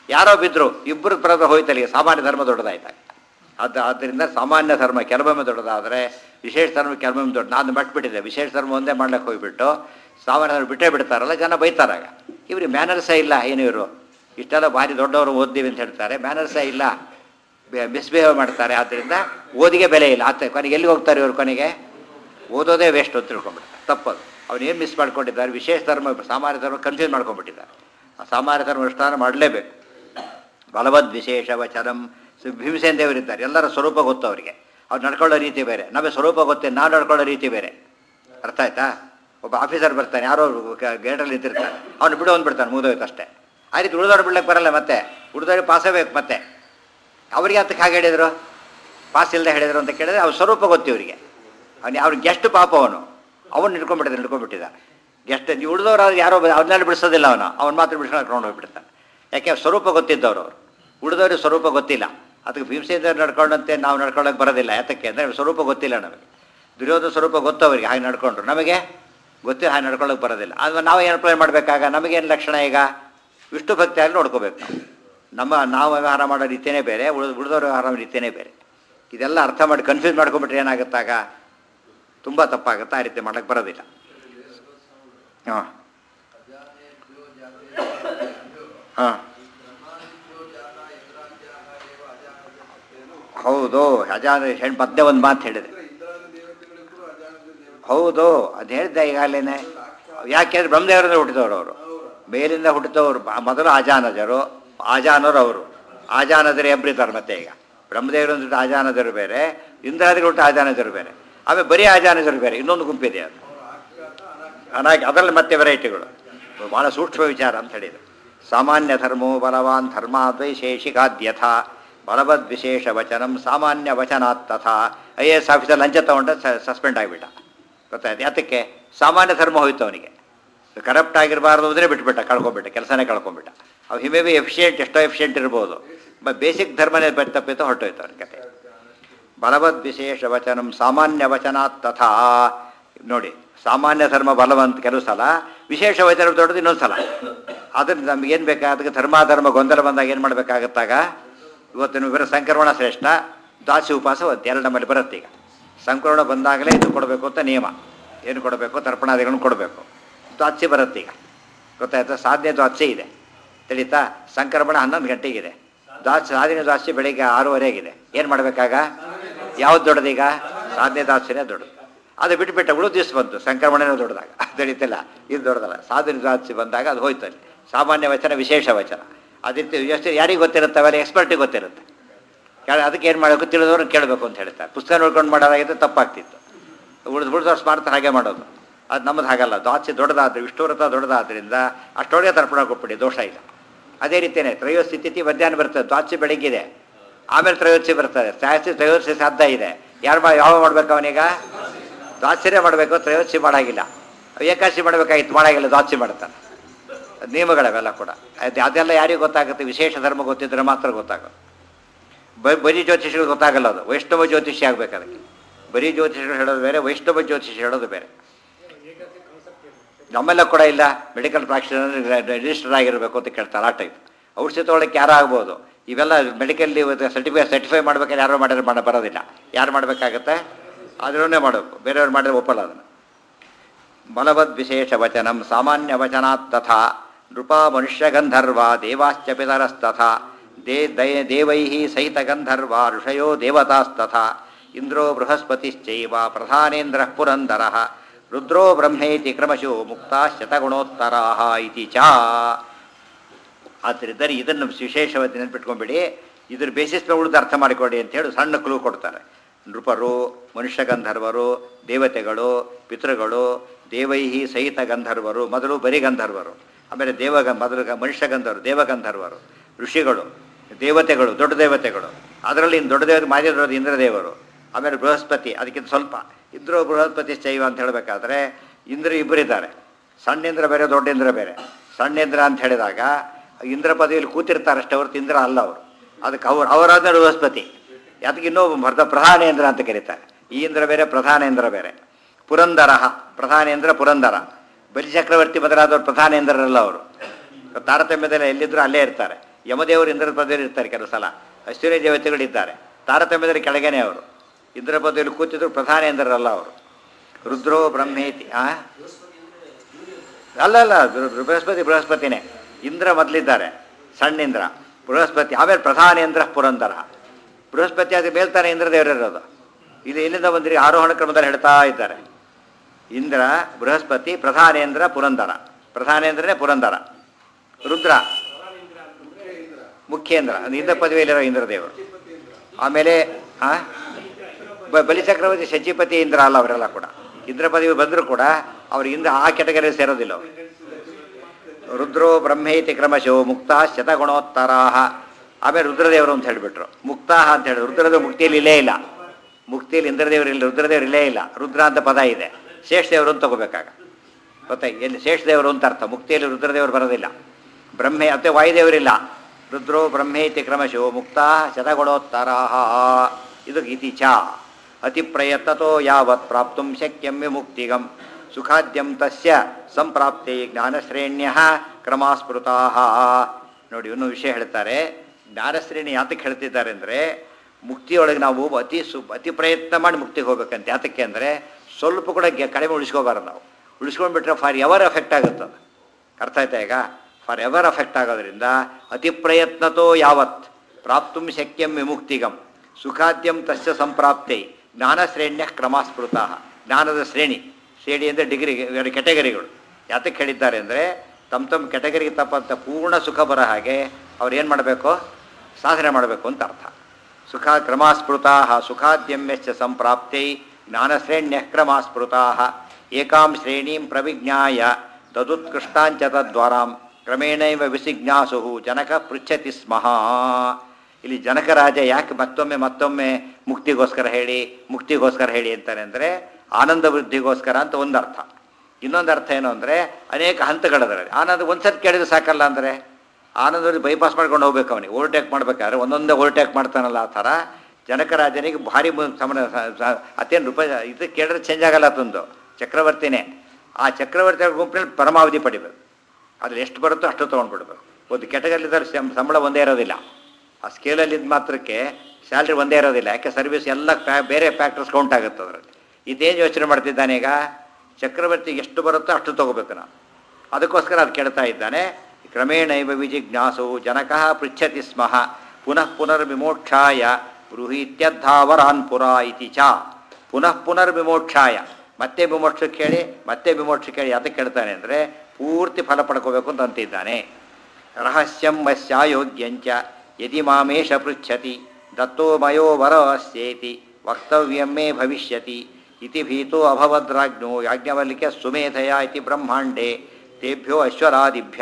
ಯಾರೋ ಬಿದ್ದರು ಇಬ್ಬರು ಬರೋದು ಹೋಯ್ತಲ್ಲ ಈಗ ಸಾಮಾನ್ಯ ಧರ್ಮ ದೊಡ್ಡದಾಯ್ತಾಗ ಅದು ಆದ್ದರಿಂದ ಸಾಮಾನ್ಯ ಧರ್ಮ ಕೆಲವೊಮ್ಮೆ ದೊಡ್ಡದಾದರೆ ವಿಶೇಷ ಧರ್ಮ ಕೆಲವೊಮ್ಮೆ ದೊಡ್ಡ ನಾನು ಮಟ್ಬಿಟ್ಟಿದ್ದೆ ವಿಶೇಷ ಧರ್ಮ ಒಂದೇ ಮಾಡ್ಲಿಕ್ಕೆ ಹೋಗ್ಬಿಟ್ಟು ಸಾಮಾನ್ಯ ಧರ್ಮ ಬಿಟ್ಟೇ ಬಿಡ್ತಾರಲ್ಲ ಜನ ಬೈತಾರಾಗ ಇವ್ರಿಗೆ ಮ್ಯಾನರ್ಸೇ ಇಲ್ಲ ಏನು ಇವರು ಇಷ್ಟೆಲ್ಲ ಭಾರಿ ದೊಡ್ಡವರು ಓದ್ತೀವಿ ಅಂತ ಹೇಳ್ತಾರೆ ಮ್ಯಾನರ್ಸೇ ಇಲ್ಲ ಮಿಸ್ಬಿಹೇವ್ ಮಾಡ್ತಾರೆ ಆದ್ದರಿಂದ ಓದಿಗೆ ಬೆಲೆ ಇಲ್ಲ ಆತ ಕೊನೆಗೆ ಎಲ್ಲಿ ಹೋಗ್ತಾರೆ ಇವರು ಕೊನೆಗೆ ಓದೋದೇ ವೇಸ್ಟ್ ಅಂತ ತಿಳ್ಕೊಂಡ್ಬಿಡ್ತಾರೆ ತಪ್ಪದು ಅವ್ನು ಏನು ಮಿಸ್ ಮಾಡ್ಕೊಂಡಿದ್ದಾರೆ ವಿಶೇಷ ಧರ್ಮ ಸಾಮಾನ್ಯ ಧರ್ಮ ಕನ್ಫ್ಯೂಸ್ ಮಾಡ್ಕೊಂಡ್ಬಿಟ್ಟಿದ್ದಾರೆ ಆ ಸಾಮಾನ್ಯ ಧರ್ಮ ಅನುಷ್ಠಾನ ಮಾಡಲೇಬೇಕು ಬಲವದ್ ವಿಶೇಷ ವಚನಂ ಸ- ಭೀಮಸೇನ ದೇವರಿದ್ದಾರೆ ಎಲ್ಲರ ಸ್ವರೂಪ ಗೊತ್ತು ಅವರಿಗೆ ಅವ್ರು ನಡ್ಕೊಳ್ಳೋ ರೀತಿ ಬೇರೆ ನಮಗೆ ಸ್ವರೂಪ ಗೊತ್ತೇ ನಾವು ನಡ್ಕೊಳ್ಳೋ ರೀತಿ ಬೇರೆ ಅರ್ಥ ಆಯ್ತಾ ಒಬ್ಬ ಆಫೀಸರ್ ಬರ್ತಾನೆ ಯಾರೋ ಗೇಟಲ್ಲಿ ನಿಂತಿರ್ತಾನೆ ಅವ್ನು ಬಿಡು ಅಂದ್ಬಿಡ್ತಾನೆ ಮುಗಿದೋಯ್ತು ಅಷ್ಟೇ ಆ ರೀತಿ ಉಳಿದವ್ರು ಬಿಡ್ಲಿಕ್ಕೆ ಬರಲ್ಲ ಮತ್ತೆ ಉಳಿದವ್ರಿಗೆ ಪಾಸಬೇಕು ಮತ್ತೆ ಅವ್ರಿಗೆ ಅದಕ್ಕೆ ಹಾಗೆ ಹೇಳಿದರು ಪಾಸ್ ಇಲ್ಲದೆ ಹೇಳಿದ್ರು ಅಂತ ಕೇಳಿದ್ರೆ ಅವ್ರ ಸ್ವರೂಪ ಗೊತ್ತು ಇವರಿಗೆ ಅವ್ನು ಅವ್ರಿಗೆ ಗೆಸ್ಟ್ ಪಾಪ ಅವನು ಅವನು ಹಿಡ್ಕೊಂಡ್ಬಿಟ್ಟಿದ್ದಾನೆ ಹಿಡ್ಕೊಂಡ್ಬಿಟ್ಟಿದ್ದ ಗೆಸ್ಟ್ ನೀವು ಉಳಿದವ್ರು ಅವ್ರು ಯಾರೋ ಅವ್ರನ್ನೆಲ್ಲ ಬಿಡಿಸೋದಿಲ್ಲ ಅವನು ಅವ್ನು ಮಾತ್ರ ಬಿಡಿಸ್ಕೊಂಡು ಕರ್ಕೊಂಡು ಹೋಗ್ಬಿಡ್ತಾನೆ ಯಾಕೆ ಅವ್ರ ಸ್ವರೂಪ ಗೊತ್ತಿದ್ದವ್ರು ಅವರು ಉಳಿದವ್ರಿಗೆ ಸ್ವರೂಪ ಗೊತ್ತಿಲ್ಲ ಅದಕ್ಕೆ ಭೀಮಸೇಂದ್ರ ನಡ್ಕೊಂಡಂತೆ ನಾವು ನಡ್ಕೊಳ್ಳೋಕೆ ಬರೋದಿಲ್ಲ ಯಾತಕ್ಕೆ ಅಂದರೆ ಸ್ವರೂಪ ಗೊತ್ತಿಲ್ಲ ನಮಗೆ ದುರ್ಯೋಧನ ಸ್ವರೂಪ ಗೊತ್ತು ಅವರಿಗೆ ಹಾಗೆ ನಡ್ಕೊಂಡ್ರು ನಮಗೆ ಗೊತ್ತಿಲ್ಲ ಹಾಗೆ ನಡ್ಕೊಳ್ಳೋಕೆ ಬರೋದಿಲ್ಲ ಅದು ನಾವು ಏನು ಅಪ್ಲೈ ಮಾಡಬೇಕಾಗ ನಮಗೇನು ಲಕ್ಷಣ ಈಗ ವಿಷ್ಣು ಭಕ್ತಿಯಾಗಿ ನೋಡ್ಕೋಬೇಕು ನಾವು ನಮ್ಮ ನಾವು ವ್ಯವಹಾರ ಮಾಡೋ ರೀತಿಯೇ ಬೇರೆ ಉಳಿದ ಉಳಿದವ್ರ ವ್ಯವಹಾರ ಮಾಡೋ ರೀತಿಯೇ ಬೇರೆ ಇದೆಲ್ಲ ಅರ್ಥ ಮಾಡಿ ಕನ್ಫ್ಯೂಸ್ ಮಾಡ್ಕೊಂಬಿಟ್ರೆ ಏನಾಗುತ್ತಾಗ ತುಂಬ ತಪ್ಪಾಗುತ್ತೆ ಆ ರೀತಿ ಮಾಡೋಕ್ಕೆ ಬರೋದಿಲ್ಲ ಹಾಂ ಹಾಂ ಹೌದು ಅಜಾನ ಹೆಣ್ಣು ಮಧ್ಯೆ ಒಂದು ಮಾತು ಹೇಳಿದೆ ಹೌದು ಅದು ಹೇಳಿದ್ದೆ ಈಗಾಗಲೇ ಯಾಕೆಂದ್ರೆ ಬ್ರಹ್ಮದೇವರಿಂದ ಹುಟ್ಟಿದವರು ಅವರು ಮೇಲಿಂದ ಹುಟ್ಟಿದವರು ಬ- ಮೊದಲು ಆಜಾನಜರು ಆಜಾನರು ಅವರು ಆಜಾನದರು ಎಬ್ರಿತಾರೆ ಮತ್ತೆ ಈಗ ಬ್ರಹ್ಮದೇವರು ಅಂತ ಆಜಾನದರು ಬೇರೆ ಇಂದ್ರಾದಿಗಳು ಹುಟ್ಟು ಆಜಾನಜರು ಬೇರೆ ಆಮೇಲೆ ಬರೀ ಆಜಾನಜರು ಬೇರೆ ಇನ್ನೊಂದು ಗುಂಪಿದೆ ಅದು ಅನಾಗಿ ಅದರಲ್ಲಿ ಮತ್ತೆ ವೆರೈಟಿಗಳು ಭಾಳ ಸೂಕ್ಷ್ಮ ವಿಚಾರ ಅಂತ ಹೇಳಿದರು ಸಾಮಾನ್ಯ ಧರ್ಮೋ ಬಲವಾನ್ ಧರ್ಮಾದ್ವೈಶೇಷಿಕಾದ್ಯಥ ಬಲವದ್ ವಿಶೇಷ ವಚನಂ ಸಾಮಾನ್ಯ ವಚನಾತ್ ತಥಾ ಐ ಎ ಎಸ್ ಆಫೀಸರ್ ಲಂಚ ತೊಗೊಂಡು ಸಸ್ಪೆಂಡ್ ಆಗಿಬಿಟ್ಟ ಗೊತ್ತಾಯ್ತು ಯಾತಕ್ಕೆ ಸಾಮಾನ್ಯ ಧರ್ಮ ಹೋಯ್ತು ಅವನಿಗೆ ಕರಪ್ಟ್ ಆಗಿರಬಾರ್ದು ಅಂದರೆ ಬಿಟ್ಬಿಟ್ಟ ಕಳ್ಕೊಂಬಿಟ್ಟ ಕೆಲಸನೇ ಕಳ್ಕೊಂಬಿಟ್ಟ ಅವು ಹಿಮೇ ಬಿ ಎಫಿಷಿಯೆಂಟ್ ಎಷ್ಟೋ ಎಫಿಷಿಯೆಂಟ್ ಇರ್ಬೋದು ಬಟ್ ಬೇಸಿಕ್ ಧರ್ಮನೇ ಬ- ತಪ್ಪಿತ್ತು ಹೊರಟೋಯ್ತು ಅವನ ಕತೆ ಬಲವದ್ ವಿಶೇಷ ವಚನಂ ಸಾಮಾನ್ಯ ವಚನಾತ್ ತಥಾ ನೋಡಿ ಸಾಮಾನ್ಯ ಧರ್ಮ ಬಲವಂತ ಕೆಲವು ಸಲ ವಿಶೇಷ ವಚನ ದೊಡ್ಡದು ಇನ್ನೊಂದು ಸಲ ಅದನ್ನು ನಮಗೇನು ಬೇಕಾ ಅದಕ್ಕೆ ಧರ್ಮಾಧರ್ಮ ಗೊಂದಲ ಬಂದಾಗ ಏನು ಮಾಡಬೇಕಾಗತ್ತಾಗ ಇವತ್ತಿನ ವಿವರ ಸಂಕ್ರಮಣ ಶ್ರೇಷ್ಠ ದಾಸಿ ಉಪವಾಸ ಒಂದು ಎರಡು ನಮ್ಮಲ್ಲಿ ಬರುತ್ತೆ ಈಗ ಸಂಕ್ರಮಣ ಬಂದಾಗಲೇ ಇದು ಕೊಡಬೇಕು ಅಂತ ನಿಯಮ ಏನು ಕೊಡಬೇಕು ತರ್ಪಣಾದಿಗಳನ್ನು ಕೊಡಬೇಕು ದ್ವಾತ್ಸಿ ಬರುತ್ತೆ ಈಗ ಗೊತ್ತಾಯ್ತಾ ಸಾಧನೆ ದ್ವಾತ್ಸಿ ಇದೆ ತಿಳಿತಾ ಸಂಕ್ರಮಣ ಹನ್ನೊಂದು ಗಂಟೆಗಿದೆ ದ್ವಾತ್ಸಿ ಸಾಧನೆ ದ್ವಾತ್ಸಿ ಬೆಳಿಗ್ಗೆ ಆರೂವರೆಗಿದೆ ಏನು ಮಾಡಬೇಕಾಗ ಯಾವ್ದು ದೊಡ್ಡದೀಗ ಸಾಧನೆ ದ್ವಾತ್ಸಿನೇ ದೊಡ್ಡದು ಅದು ಬಿಟ್ಬಿಟ್ಟ ಉಳಿದ ದಿವಸ ಬಂತು ಸಂಕ್ರಮಣನೇ ದೊಡ್ಡದಾಗ ತಿಳಿತಿಲ್ಲ ಇದು ದೊಡ್ಡದಲ್ಲ ಸಾಧನೆ ದ್ವಾತ್ಸಿ ಬಂದಾಗ ಅದು ಹೋಯ್ತು ಅಲ್ಲಿ ಸಾಮಾನ್ಯ ವಚನ ವಿಶೇಷ ವಚನ ಅದಿತ್ತು ಎಷ್ಟು ಯಾರಿಗೆ ಗೊತ್ತಿರುತ್ತೆ ಅವೆಲ್ಲ ಎಕ್ಸ್ಪರ್ಟಿಗೆ ಗೊತ್ತಿರುತ್ತೆ ಕೇಳ ಅದಕ್ಕೆ ಏನು ಮಾಡಬೇಕು ತಿಳಿದವ್ರು ಕೇಳಬೇಕು ಅಂತ ಹೇಳ್ತಾರೆ ಪುಸ್ತಕ ನೋಡ್ಕೊಂಡು ಮಾಡೋದಾಗಿದ್ರೆ ತಪ್ಪಾಗ್ತಿತ್ತು ಉಳಿದು ಉಳಿದವ್ರು ಮಾಡ್ತಾರೆ ಹಾಗೆ ಮಾಡೋದು ಅದು ನಮ್ಮದು ಹಾಗಲ್ಲ ದ್ವಾತ್ಸಿ ದೊಡ್ಡದಾದ್ರೆ ವಿಷ್ಣುವ್ರತ ದೊಡ್ಡದಾದ್ರಿಂದ ಅಷ್ಟೊಳಗೆ ತರ್ಪಣ ಕೊಟ್ಬಿಡಿ ದೋಷ ಇಲ್ಲ ಅದೇ ರೀತಿಯೇ ತ್ರಯೋದಶಿ ತಿಥಿ ಮಧ್ಯಾಹ್ನ ಬರ್ತದೆ ದ್ವಾತ್ಸಿ ಬೆಳಗ್ಗಿದೆ ಆಮೇಲೆ ತ್ರಯೋದಶಿ ಬರ್ತದೆ ತ್ರಾಯಸಿ ತ್ರಯೋದಶಿ ಸಾಧ್ಯ ಇದೆ ಯಾರು ಮಾ ಯಾವ ಮಾಡ್ಬೇಕು ಅವನೀಗ ದ್ವಾತ್ಸಿನೇ ಮಾಡಬೇಕು ತ್ರಯೋದಶಿ ಮಾಡಾಗಿಲ್ಲ ಏಕಾದಶಿ ಮಾಡಬೇಕಾಗಿತ್ತು ಮಾಡಾಗಿಲ್ಲ ದ್ವಾತ್ಸಿ ಮಾಡ್ತಾನೆ ಅದ್ ನಿಯಮಗಳವೆಲ್ಲ ಕೂಡ ಅದು ಅದೆಲ್ಲ ಯಾರಿಗೂ ಗೊತ್ತಾಗುತ್ತೆ ವಿಶೇಷ ಧರ್ಮ ಗೊತ್ತಿದ್ರೆ ಮಾತ್ರ ಗೊತ್ತಾಗೋದು ಬ- ಬರೀ ಜ್ಯೋತಿಷಗಳು ಗೊತ್ತಾಗಲ್ಲ ಅದು ವೈಷ್ಣವ ಜ್ಯೋತಿಷಿ ಆಗ್ಬೇಕು ಅದಕ್ಕೆ ಬರೀ ಜ್ಯೋತಿಷಗಳು ಹೇಳೋದು ಬೇರೆ ವೈಷ್ಣವ ಜ್ಯೋತಿಷಿ ಹೇಳೋದು ಬೇರೆ ನಮ್ಮೆಲ್ಲ ಕೂಡ ಇಲ್ಲ ಮೆಡಿಕಲ್ ಪ್ರಾಕ್ಟೀಸ್ ರಿಜಿಸ್ಟರ್ ಆಗಿರಬೇಕು ಅಂತ ಕೇಳ್ತಾರೆ ಆ ಟೈಪ್ ಔಷಧಿ ತೊಗೊಳಕ್ಕೆ ಯಾರು ಆಗ್ಬೋದು ಇವೆಲ್ಲ ಮೆಡಿಕಲ್ ಸರ್ಟಿಫೈ ಸರ್ಟಿಫೈ ಮಾಡ್ಬೇಕಾದ್ರೆ ಯಾರೋ ಮಾಡಿದ್ರೆ ಮಾಡ ಬರೋದಿಲ್ಲ ಯಾರು ಮಾಡಬೇಕಾಗತ್ತೆ ಅದರನ್ನೇ ಮಾಡಬೇಕು ಬೇರೆಯವ್ರು ಮಾಡಿದ್ರೆ ಒಪ್ಪಲ್ಲ ಅದನ್ನು ಬಲವದ್ ವಿಶೇಷ ವಚನಂ ಸಾಮಾನ್ಯ ವಚನಾತ್ ತಥಾ ನೃಪ ಮನುಷ್ಯ ಗಂಧರ್ವ ದೇವಾಶ್ಚ ಪಿತರಸ್ತಥಾ ದೇ ದಯ ದೇವೈ ಸಹಿತ ಗಂಧರ್ವ ಋಷಯೋ ದೇವತಾಸ್ತಥಾ ಇಂದ್ರೋ ಬೃಹಸ್ಪತಿಶ್ಚೈವ ಪ್ರಧಾನೇಂದ್ರ ಪುರಂದರ ರುದ್ರೋ ಬ್ರಹ್ಮೇತಿ ಕ್ರಮಶೋ ಮುಕ್ತಾ ಶತಗುಣೋತ್ತರಾ ಇತಿ ಚ ಆದ್ದರಿಂದ ಇದನ್ನು ವಿಶೇಷವಾಗಿ ನೆನ್ಪಿಟ್ಕೊಂಡ್ಬಿಡಿ ಇದ್ರ ಬೇಸಿಸ್ ಮೇಲೆ ಉಳಿದು ಅರ್ಥ ಮಾಡಿಕೊಡಿ ಅಂತ ಹೇಳಿ ಸಣ್ಣ ಕ್ಲೂ ಕೊಡ್ತಾರೆ ನೃಪರು ಮನುಷ್ಯ ಗಂಧರ್ವರು ದೇವತೆಗಳು ಪಿತೃಗಳು ದೇವೈಹಿ ಸಹಿತ ಗಂಧರ್ವರು ಮೊದಲು ಬರೀ ಗಂಧರ್ವರು ಆಮೇಲೆ ದೇವಗ ಮೊದಲು ಗ- ಮನುಷ್ಯ ಗಂಧರ್ವರು ದೇವಗಂಧರ್ವರು ಋಷಿಗಳು ದೇವತೆಗಳು ದೊಡ್ಡ ದೇವತೆಗಳು ಅದರಲ್ಲಿ ಇನ್ನು ದೊಡ್ಡ ದೇವತೆ ಮಾಜಿ ದೊಡ್ಡ ಇಂದ್ರದೇವರು ಆಮೇಲೆ ಬೃಹಸ್ಪತಿ ಅದಕ್ಕಿಂತ ಸ್ವಲ್ಪ ಇಂದ್ರ ಬೃಹಸ್ಪತಿ ಶೈವ ಅಂತ ಹೇಳಬೇಕಾದ್ರೆ ಇಂದ್ರ ಇಬ್ಬರಿದ್ದಾರೆ ಸಣ್ಣ ಇಂದ್ರ ಬೇರೆ ದೊಡ್ಡ ಇಂದ್ರ ಬೇರೆ ಸಣ್ಣ ಇಂದ್ರ ಅಂತ ಹೇಳಿದಾಗ ಇಂದ್ರ ಪದವಿಯಲ್ಲಿ ಕೂತಿರ್ತಾರೆ ಅಷ್ಟೇ ಹೊರತು ಇಂದ್ರ ಅಲ್ಲ ಅವರು ಅದಕ್ಕೆ ಅವ್ರು ಅವರಾದ ಬೃಹಸ್ಪತಿ ಅದಕ್ಕೆ ಇನ್ನೊಬ್ಬ ಭರ್ತ ಪ್ರಧಾನೇಂದ್ರ ಅಂತ ಕರೀತಾರೆ ಈ ಇಂದ್ರ ಬೇರೆ ಪ್ರಧಾನೇಂದ್ರ ಬೇರೆ ಪುರಂದರ ಪ್ರಧಾನೇಂದ್ರ ಪುರಂದರ ಬಲಿಚಕ್ರವರ್ತಿ ಮೊದಲಾದವರು ಪ್ರಧಾನೇಂದ್ರರಲ್ಲ ಅವರು ತಾರತಮ್ಯದಲ್ಲಿ ಎಲ್ಲಿದ್ರು ಅಲ್ಲೇ ಇರ್ತಾರೆ ಯಮದೇವರು ಇಂದ್ರ ಪದವಿಯಲ್ಲಿ ಇರ್ತಾರೆ ಕೆಲವು ಸಲ ಅಶ್ವಿನಿ ದೇವತೆಗಳಿದ್ದಾರೆ ತಾರತಮ್ಯದಲ್ಲಿ ಕೆಳಗೇನೆ ಅವರು ಇಂದ್ರ ಪದವಿಯಲ್ಲಿ ಕೂತಿದ್ರು ಪ್ರಧಾನ ಇಂದ್ರರಲ್ಲ ಅವರು ರುದ್ರೋ ಬ್ರಹ್ಮೇತಿ ಆ ಅಲ್ಲ ಅಲ್ಲ ಬೃ- ಬೃ- ಬೃಹಸ್ಪತಿ ಬೃಹಸ್ಪತಿನೇ ಇಂದ್ರ ಮೊದಲಿದ್ದಾರೆ ಸಣ್ಣ ಇಂದ್ರ ಬೃಹಸ್ಪತಿ ಆಮೇಲೆ ಪ್ರಧಾನ ಇಂದ್ರ ಪುರಂದರ ಬೃಹಸ್ಪತಿ ಅದು ಮೇಲ್ತಾನೆ ಇಂದ್ರದೇವರಿರೋದು ಇದು ಎಲ್ಲಿಂದ ಬಂದಿರಿ ಆರೋಹಣ ಕ್ರಮದಲ್ಲಿ ಹೇಳ್ತಾ ಇದ್ದಾರೆ ಇಂದ್ರ ಬೃಹಸ್ಪತಿ ಪ್ರಧಾನೇಂದ್ರ ಪುರಂದರ ಪ್ರಧಾನೇಂದ್ರನೇ ಪುರಂದರ ರುದ್ರ ಮುಖ್ಯೇಂದ್ರ ಅದು ಇಂದ್ರ ಪದವಿಯಲ್ಲಿರೋ ಇಂದ್ರದೇವರು ಆಮೇಲೆ ಆ ಬ- ಬಲಿಚಕ್ರವರ್ತಿ ಶಚಿಪತಿ ಇಂದ್ರ ಅಲ್ಲ ಅವರೆಲ್ಲ ಕೂಡ ಇಂದ್ರ ಪದವಿ ಬಂದರೂ ಕೂಡ ಅವ್ರು ಇಂದ್ರ ಆ ಕೆಟಗರಿ ಸೇರೋದಿಲ್ಲ ಅವ್ರು. ರುದ್ರೋ ಬ್ರಹ್ಮೇತಿ ಕ್ರಮಶೋ ಮುಕ್ತ ಶತಗುಣೋತ್ತರಾಹ ಆಮೇಲೆ ರುದ್ರದೇವರು ಅಂತ ಹೇಳಿಬಿಟ್ರು ಮುಕ್ತಾಹ ಅಂತ ಹೇಳಿ ರುದ್ರದೇವರು ಮುಕ್ತಿಯಲ್ಲಿ ಇಲ್ಲೇ ಇಲ್ಲ ಮುಕ್ತಿಯಲ್ಲಿ ಇಂದ್ರದೇವರು ಇಲ್ಲ ರುದ್ರದೇವರು ಇಲ್ಲೇ ಇಲ್ಲ ರುದ್ರ ಅಂತ ಪದ ಇದೆ ಶೇಷದೇವರು ಅಂತ ತಗೋಬೇಕಾಗ ಗೊತ್ತಾ ಎಲ್ಲಿ ಶೇಷದೇವರು ಅಂತ ಅರ್ಥ ಮುಕ್ತಿಯಲ್ಲಿ ರುದ್ರದೇವರು ಬರೋದಿಲ್ಲ ಬ್ರಹ್ಮೆ ಮತ್ತೆ ವಾಯುದೇವರಿಲ್ಲ ರುದ್ರೋ ಬ್ರಹ್ಮೇತಿ ಕ್ರಮಶೋ ಮುಕ್ತ ಶತಗುಣೋತ್ತರಾಹ ಇದು ಇತಿ ಚ ಅತಿ ಪ್ರಯತ್ನತೋ ಯಾವತ್ ಪ್ರಾಪ್ತು ಶಕ್ಯಂ ವಿಮುಕ್ತಿಗಂ ಸುಖಾದ್ಯಂ ತಸ್ಯ ಸಂಪ್ರಾಪ್ತಿ ಜ್ಞಾನಶ್ರೇಣ್ಯ ಕ್ರಮಾಸ್ಮೃತಾ ನೋಡಿ ಇನ್ನೂ ವಿಷಯ ಹೇಳ್ತಾರೆ ಜ್ಞಾನಶ್ರೇಣಿ ಯಾತಕ್ಕೆ ಹೇಳ್ತಿದ್ದಾರೆ ಅಂದರೆ ಮುಕ್ತಿಯೊಳಗೆ ನಾವು ಅತಿ ಸು ಅತಿ ಪ್ರಯತ್ನ ಮಾಡಿ ಮುಕ್ತಿಗೆ ಹೋಗ್ಬೇಕಂತ ಯಾತಕ್ಕೆ ಅಂದರೆ ಸ್ವಲ್ಪ ಕೂಡ ಗೆ- ಕಡಿಮೆ ಉಳಿಸ್ಕೋಬಾರ್ದು ನಾವು ಉಳಿಸ್ಕೊಂಡ್ಬಿಟ್ರೆ ಫಾರ್ ಎವರ್ ಎಫೆಕ್ಟ್ ಆಗುತ್ತೆ ಅದು ಅರ್ಥ ಆಯ್ತಾ ಈಗ ಫಾರ್ ಎವರ್ ಅಫೆಕ್ಟ್ ಆಗೋದ್ರಿಂದ ಅತಿ ಪ್ರಯತ್ನತೋ ಯಾವತ್ ಪ್ರಾಪ್ತು ಶಕ್ಯಂ ವಿಮುಕ್ತಿಗಂ ಸುಖಾದ್ಯಂ ತಸ್ಯ ಸಂಪ್ರಾಪ್ತಿ ಜ್ಞಾನಶ್ರೇಣ್ಯ ಕ್ರಮಾಸ್ಮೃತ ಜ್ಞಾನದ ಶ್ರೇಣಿ ಶ್ರೇಣಿ ಅಂದರೆ ಡಿಗ್ರಿ ಎರಡು ಕೆಟಗರಿಗಳು ಯಾತಕ್ಕೆ ಹೇಳಿದ್ದಾರೆ ಅಂದರೆ ತಮ್ಮ ತಮ್ಮ ಕೆಟಗರಿಗೆ ತಪ್ಪಂಥ ಪೂರ್ಣ ಸುಖ ಬರೋ ಹಾಗೆ ಅವ್ರು ಏನು ಮಾಡಬೇಕು ಸಾಧನೆ ಮಾಡಬೇಕು ಅಂತ ಅರ್ಥ ಸುಖ ಕ್ರಮಾಸ್ಮೃತಾ ಸುಖಾದ್ಯಮ್ಯಶ್ಚ ಸಂಪ್ರಾಪ್ತೈ ಜ್ಞಾನಶ್ರೇಣ್ಯ ಕ್ರಮಾಸ್ಮೃತಾ ಏಕಾಂ ಶ್ರೇಣೀಂ ಪ್ರವಿಜ್ಞಾಯ ತದುತ್ಕೃಷ್ಟಾಂಚ ತದ್ವಾರಾಂ ಕ್ರಮೇಣೈವ ವಿಸಿಜ್ಞಾಸು ಜನಕ ಪೃಚ್ಛತಿ ಸ್ಮಃ ಇಲ್ಲಿ ಜನಕರಾಜ ಯಾಕೆ ಮತ್ತೊಮ್ಮೆ ಮತ್ತೊಮ್ಮೆ ಮುಕ್ತಿಗೋಸ್ಕರ ಹೇಳಿ ಮುಕ್ತಿಗೋಸ್ಕರ ಹೇಳಿ ಅಂತಾರೆ ಅಂದರೆ ಆನಂದ ವೃದ್ಧಿಗೋಸ್ಕರ ಅಂತ ಒಂದು ಅರ್ಥ ಇನ್ನೊಂದು ಅರ್ಥ ಏನು ಅಂದರೆ ಅನೇಕ ಹಂತಗಳದರಲ್ಲಿ ಆನಂದ ಒಂದ್ಸತಿ ಕೇಳಿದ್ರೆ ಸಾಕಲ್ಲ ಅಂದರೆ ಆನಂದದಲ್ಲಿ ಬೈಪಾಸ್ ಮಾಡ್ಕೊಂಡು ಹೋಗ್ಬೇಕು ಅವನಿಗೆ ಓವರ್ಟೇಕ್ ಮಾಡ್ಬೇಕಾದ್ರೆ ಒಂದೊಂದೇ ಓವರ್ಟೇಕ್ ಮಾಡ್ತಾನಲ್ಲ ಆ ಥರ ಜನಕರಾಜನಿಗೆ ಭಾರಿ ಮು- ಸಮನ ಅತ್ತೇನು ರೂಪಾಯಿ ಇದು ಕೇಳಿದ್ರೆ ಚೇಂಜ್ ಆಗಲ್ಲ ತಂದು ಚಕ್ರವರ್ತಿನೇ ಆ ಚಕ್ರವರ್ತಿ ಗುಂಪಿನಲ್ಲಿ ಪರಮಾವಧಿ ಪಡಿಬೇಕು ಅದ್ರಲ್ಲಿ ಎಷ್ಟು ಬರುತ್ತೋ ಅಷ್ಟು ತೊಗೊಂಡ್ಬಿಡ್ಬೇಕು ಒಂದು ಕೆಟಗರಿಲಿದ್ದರೆ ಸಂಬಳ ಒಂದೇ ಇರೋದಿಲ್ಲ ಆ ಸ್ಕೇಲಲ್ಲಿ ಇದ್ದ ಮಾತ್ರಕ್ಕೆ ಸ್ಯಾಲ್ರಿ ಒಂದೇ ಇರೋದಿಲ್ಲ ಯಾಕೆ ಸರ್ವಿಸ್ ಎಲ್ಲ ಪ್ಯಾ ಬೇರೆ ಫ್ಯಾಕ್ಟರ್ಸ್ ಕೌಂಟ್ ಆಗುತ್ತೆ ಅದರಲ್ಲಿ ಇದೇನು ಯೋಚನೆ ಮಾಡ್ತಿದ್ದಾನೆ ಈಗ ಚಕ್ರವರ್ತಿಗೆ ಎಷ್ಟು ಬರುತ್ತೋ ಅಷ್ಟು ತಗೋಬೇಕು ನಾನು ಅದಕ್ಕೋಸ್ಕರ ಅದು ಕೇಳ್ತಾ ಇದ್ದಾನೆ ಕ್ರಮೇಣೈವ ವಿಜಿಜ್ಞಾಸು ಜನಕಃ ಪೃಚ್ಛತಿ ಸ್ಮಃ ಪುನಃ ಪುನರ್ವಿಮೋಕ್ಷಾಯ ಗೃಹೀತ್ಯದ್ಧಾವರಾನ್ ಪುರ ಇತಿ ಚ ಪುನಃ ಪುನರ್ವಿಮೋಕ್ಷಾಯ ಮತ್ತೆ ವಿಮೋಕ್ಷಕ್ಕೆ ಕೇಳಿ ಮತ್ತೆ ವಿಮೋಕ್ಷಕ್ಕೆ ಕೇಳಿ ಅದಕ್ಕೆ ಕೇಳ್ತಾನೆ ಅಂದರೆ ಪೂರ್ತಿ ಫಲ ಪಡ್ಕೋಬೇಕು ಅಂತ ಅಂತಿದ್ದಾನೆ ರಹಸ್ಯಂ ಮಸ್ಯಾಯೋಗ್ಯಂಚ ಯದಿ ಮಾಮೇಶ ಪೃಚ್ಛತಿ ದತ್ತೋ ಮಯೋ ವರಸ್ಯೇತಿ ವಕ್ತವ್ಯಂ ಮೇ ಭವಿಷ್ಯತಿ ಇತಿ ಭೀತೋ ಅಭವದ್ರಾಜ್ಞೋ ಯಾಜ್ಞವಲ್ಕ್ಯ ಸುಮೇಧಯ ಇತಿ ಬ್ರಹ್ಮಾಂಡೇ ತೇಭ್ಯೋ ಅಶ್ವರಾದಿಭ್ಯ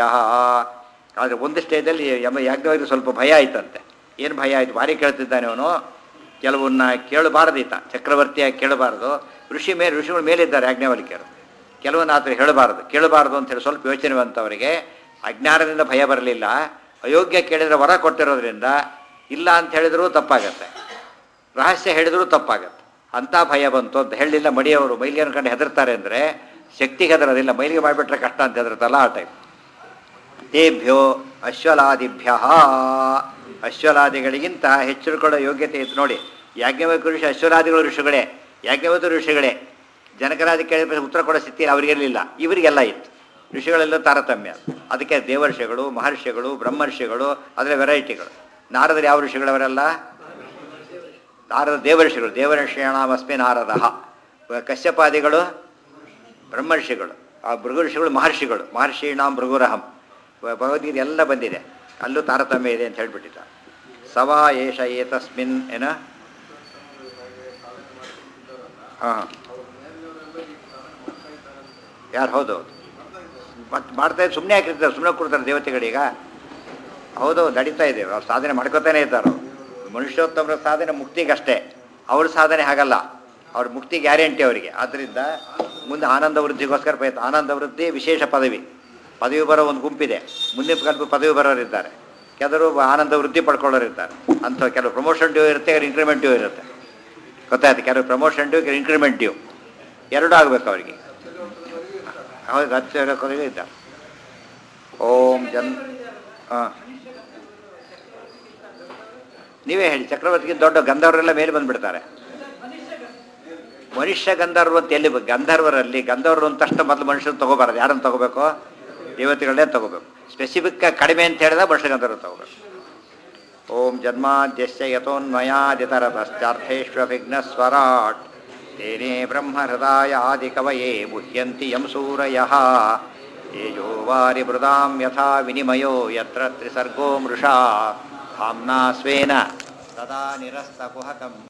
ಆದರೆ ಒಂದು ಸ್ಟೇಜಲ್ಲಿ ಯಮ ಯಾಜ್ಞವಲ್ಕ್ಯ ಸ್ವಲ್ಪ ಭಯ ಆಯ್ತಂತೆ ಏನು ಭಯ ಆಯ್ತು ಭಾರಿ ಕೇಳ್ತಿದ್ದಾನೆ ಅವನು ಕೆಲವನ್ನ ಕೇಳಬಾರ್ದಿತ್ತ ಚಕ್ರವರ್ತಿಯಾಗಿ ಕೇಳಬಾರ್ದು ಋಷಿ ಮೇಲೆ ಋಷಿಗಳ ಮೇಲಿದ್ದಾರೆ ಯಾಜ್ಞವಲ್ಕ್ಯರು ಕೆಲವನ್ನ ಆತರ ಹೇಳಬಾರ್ದು ಕೇಳಬಾರ್ದು ಅಂತೇಳಿ ಸ್ವಲ್ಪ ಯೋಚನೆ ಬಂತವರಿಗೆ ಅಜ್ಞಾನದಿಂದ ಭಯ ಬರಲಿಲ್ಲ ಅಯೋಗ್ಯ ಕೇಳಿದರೆ ವರ ಕೊಟ್ಟಿರೋದ್ರಿಂದ ಇಲ್ಲ ಅಂತ ಹೇಳಿದರೂ ತಪ್ಪಾಗತ್ತೆ ರಹಸ್ಯ ಹೇಳಿದರೂ ತಪ್ಪಾಗತ್ತೆ ಅಂಥ ಭಯ ಬಂತು ಅಂತ ಹೇಳಲಿಲ್ಲ ಮಡಿಯವರು ಮೈಲಿಗೆ ಅನ್ಕೊಂಡು ಹೆದರ್ತಾರೆ ಅಂದರೆ ಶಕ್ತಿಗೆ ಹೆದರೋದಿಲ್ಲ ಮೈಲಿಗೆ ಮಾಡಿಬಿಟ್ರೆ ಕಷ್ಟ ಅಂತ ಹೆದರ್ತಲ್ಲ ಆ ಟೈಪ್ ತೇಭ್ಯೋ ಅಶ್ವಲಾದಿಭ್ಯ ಅಶ್ವಲಾದಿಗಳಿಗಿಂತ ಹೆಚ್ಚಿರುಕೊಳ್ಳೋ ಯೋಗ್ಯತೆ ಇತ್ತು ನೋಡಿ ಯಾಜ್ಞವಲ್ಕ್ಯ ಋಷಿ ಅಶ್ವಲಾದಿಗಳು ಋಷಿಗಳೇ ಯಾಜ್ಞವಲ್ಕ್ಯ ಋಷಿಗಳೇ ಜನಕರಾದಿ ಕೇಳಿದ ಉತ್ತರ ಕೊಡೋ ಸ್ಥಿತಿ ಅವರಿಗಿರಲಿಲ್ಲ ಇವರಿಗೆಲ್ಲ ಇತ್ತು ಋಷಿಗಳೆಲ್ಲ ತಾರತಮ್ಯ ಅದಕ್ಕೆ ದೇವರ್ಷಿಗಳು ಮಹರ್ಷಿಗಳು ಬ್ರಹ್ಮರ್ಷಿಗಳು ಅದರ ವೆರೈಟಿಗಳು ನಾರದರು ಯಾವ ಋಷಿಗಳವರೆಲ್ಲ ನಾರದ ದೇವರ್ಷಿಗಳು ದೇವರ್ಷಿಣಾಮಸ್ಮಿ ನಾರದ ಕಶ್ಯಪಾದಿಗಳು ಬ್ರಹ್ಮರ್ಷಿಗಳು ಆ ಭೃಗು ಋಷಿಗಳು ಮಹರ್ಷಿಗಳು ಮಹರ್ಷೀಣಾಂ ಭೃಗುರಹಂ ಭ- ಭಗವದ್ಗೀತೆ ಎಲ್ಲ ಬಂದಿದೆ ಅಲ್ಲೂ ತಾರತಮ್ಯ ಇದೆ ಅಂತ ಹೇಳ್ಬಿಟ್ಟಿದ್ದ ಸವಾ ಏಷ ಏತಸ್ಮಿನ್ ಏನ ಹಾಂ ಯಾರು ಹೌದು ಮತ್ತೆ ಮಾಡ್ತಾ ಇದ್ದು ಸುಮ್ಮನೆ ಹಾಕಿರ್ತಾರೆ ಸುಮ್ಮನೆ ಕೊಡ್ತಾರೆ ದೇವತೆಗಳೀಗ ಹೌದು ನಡೀತಾ ಇದೆ ಅವ್ರು ಸಾಧನೆ ಮಾಡ್ಕೋತಾನೆ ಇದ್ದಾರೆ ಅವ್ರು. ಮನುಷ್ಯೋತ್ತಮರ ಸಾಧನೆ ಮುಕ್ತಿಗಷ್ಟೇ ಅವ್ರ ಸಾಧನೆ ಹಾಗಲ್ಲ ಅವ್ರ ಮುಕ್ತಿ ಗ್ಯಾರಂಟಿ ಅವರಿಗೆ ಆದ್ದರಿಂದ ಮುಂದೆ ಆನಂದ ವೃದ್ಧಿಗೋಸ್ಕರ ಪ್ರಯತ್ನ ಆನಂದ ವೃದ್ಧಿ ವಿಶೇಷ ಪದವಿ ಪದವಿ ಬರೋ ಒಂದು ಗುಂಪಿದೆ ಮುಂದಿನ ಕಲ್ಪ ಪದವಿ ಬರೋರಿದ್ದಾರೆ ಕೆಲವರು ಆನಂದ ವೃದ್ಧಿ ಪಡ್ಕೊಳ್ಳೋರಿರ್ತಾರೆ ಅಂಥ ಕೆಲವು ಪ್ರಮೋಷನ್ ಡ್ಯೂ ಇರುತ್ತೆ ಕೆಲವು ಇನ್ಕ್ರಿಮೆಂಟ್ ಡ್ಯೂ ಇರುತ್ತೆ ಗೊತ್ತಾಯ್ತು ಕೆಲವು ಪ್ರಮೋಷನ್ ಡ್ಯೂ ಕೆಲವು ಇನ್ಕ್ರಿಮೆಂಟ್ ಡ್ಯೂ ಎರಡೂ ಆಗಬೇಕು ಅವರಿಗೆ ಹೌದು ಹತ್ತು ಸಾವಿರ ಕೊನೆಗೆ ಇದ್ದಾರೆ ಓಂ ಜನ್ ಹಾಂ ನೀವೇ ಹೇಳಿ ಚಕ್ರವರ್ತಿಗೆ ದೊಡ್ಡ ಗಂಧರ್ವರೆಲ್ಲ ಮೇಲೆ ಬಂದ್ಬಿಡ್ತಾರೆ ಮನುಷ್ಯ ಗಂಧರ್ವ ಅಂತ ಎಲ್ಲಿ ಬ- ಗಂಧರ್ವರಲ್ಲಿ ಗಂಧರ್ವರು ಅಂತ ತಕ್ಷಣ ಮೊದಲು ಮನುಷ್ಯರು ತಗೋಬಾರದು ಯಾರನ್ನು ತಗೋಬೇಕು ದೇವತೆಗಳನ್ನೇ ತಗೋಬೇಕು ಸ್ಪೆಸಿಫಿಕ್ ಕಡಿಮೆ ಅಂತ ಹೇಳಿದಾಗ ಮನುಷ್ಯ ಗಂಧರ್ವ ತಗೋಬೇಕು ಓಂ ಜನ್ಮಾದ್ಯಸ್ಯ ಯಥೋನ್ಮಯಾದಿತರತಶ್ಚಾರ್ಥೇಷ್ವಭಿಘ್ನಸ್ವರಾಟ್ ತೇನೇ ಬ್ರಹ್ಮಹೃದಾಯ ಆದಿಕವಯೇ ಮುಹ್ಯಂತಿ ಯಂ ಸೂರಯಃ ತೇಜೋ ವಾರಿ ಮೃದಾಂ ಯಥಾ ವಿನಿಮಯೋ ಯತ್ರ ತ್ರಿಸರ್ಗೋ ಮೃಷಾ ಧಾಮ್ನಾ ಸ್ವೇನ ಸದಾ ನಿರಸ್ತಕುಹಕಂ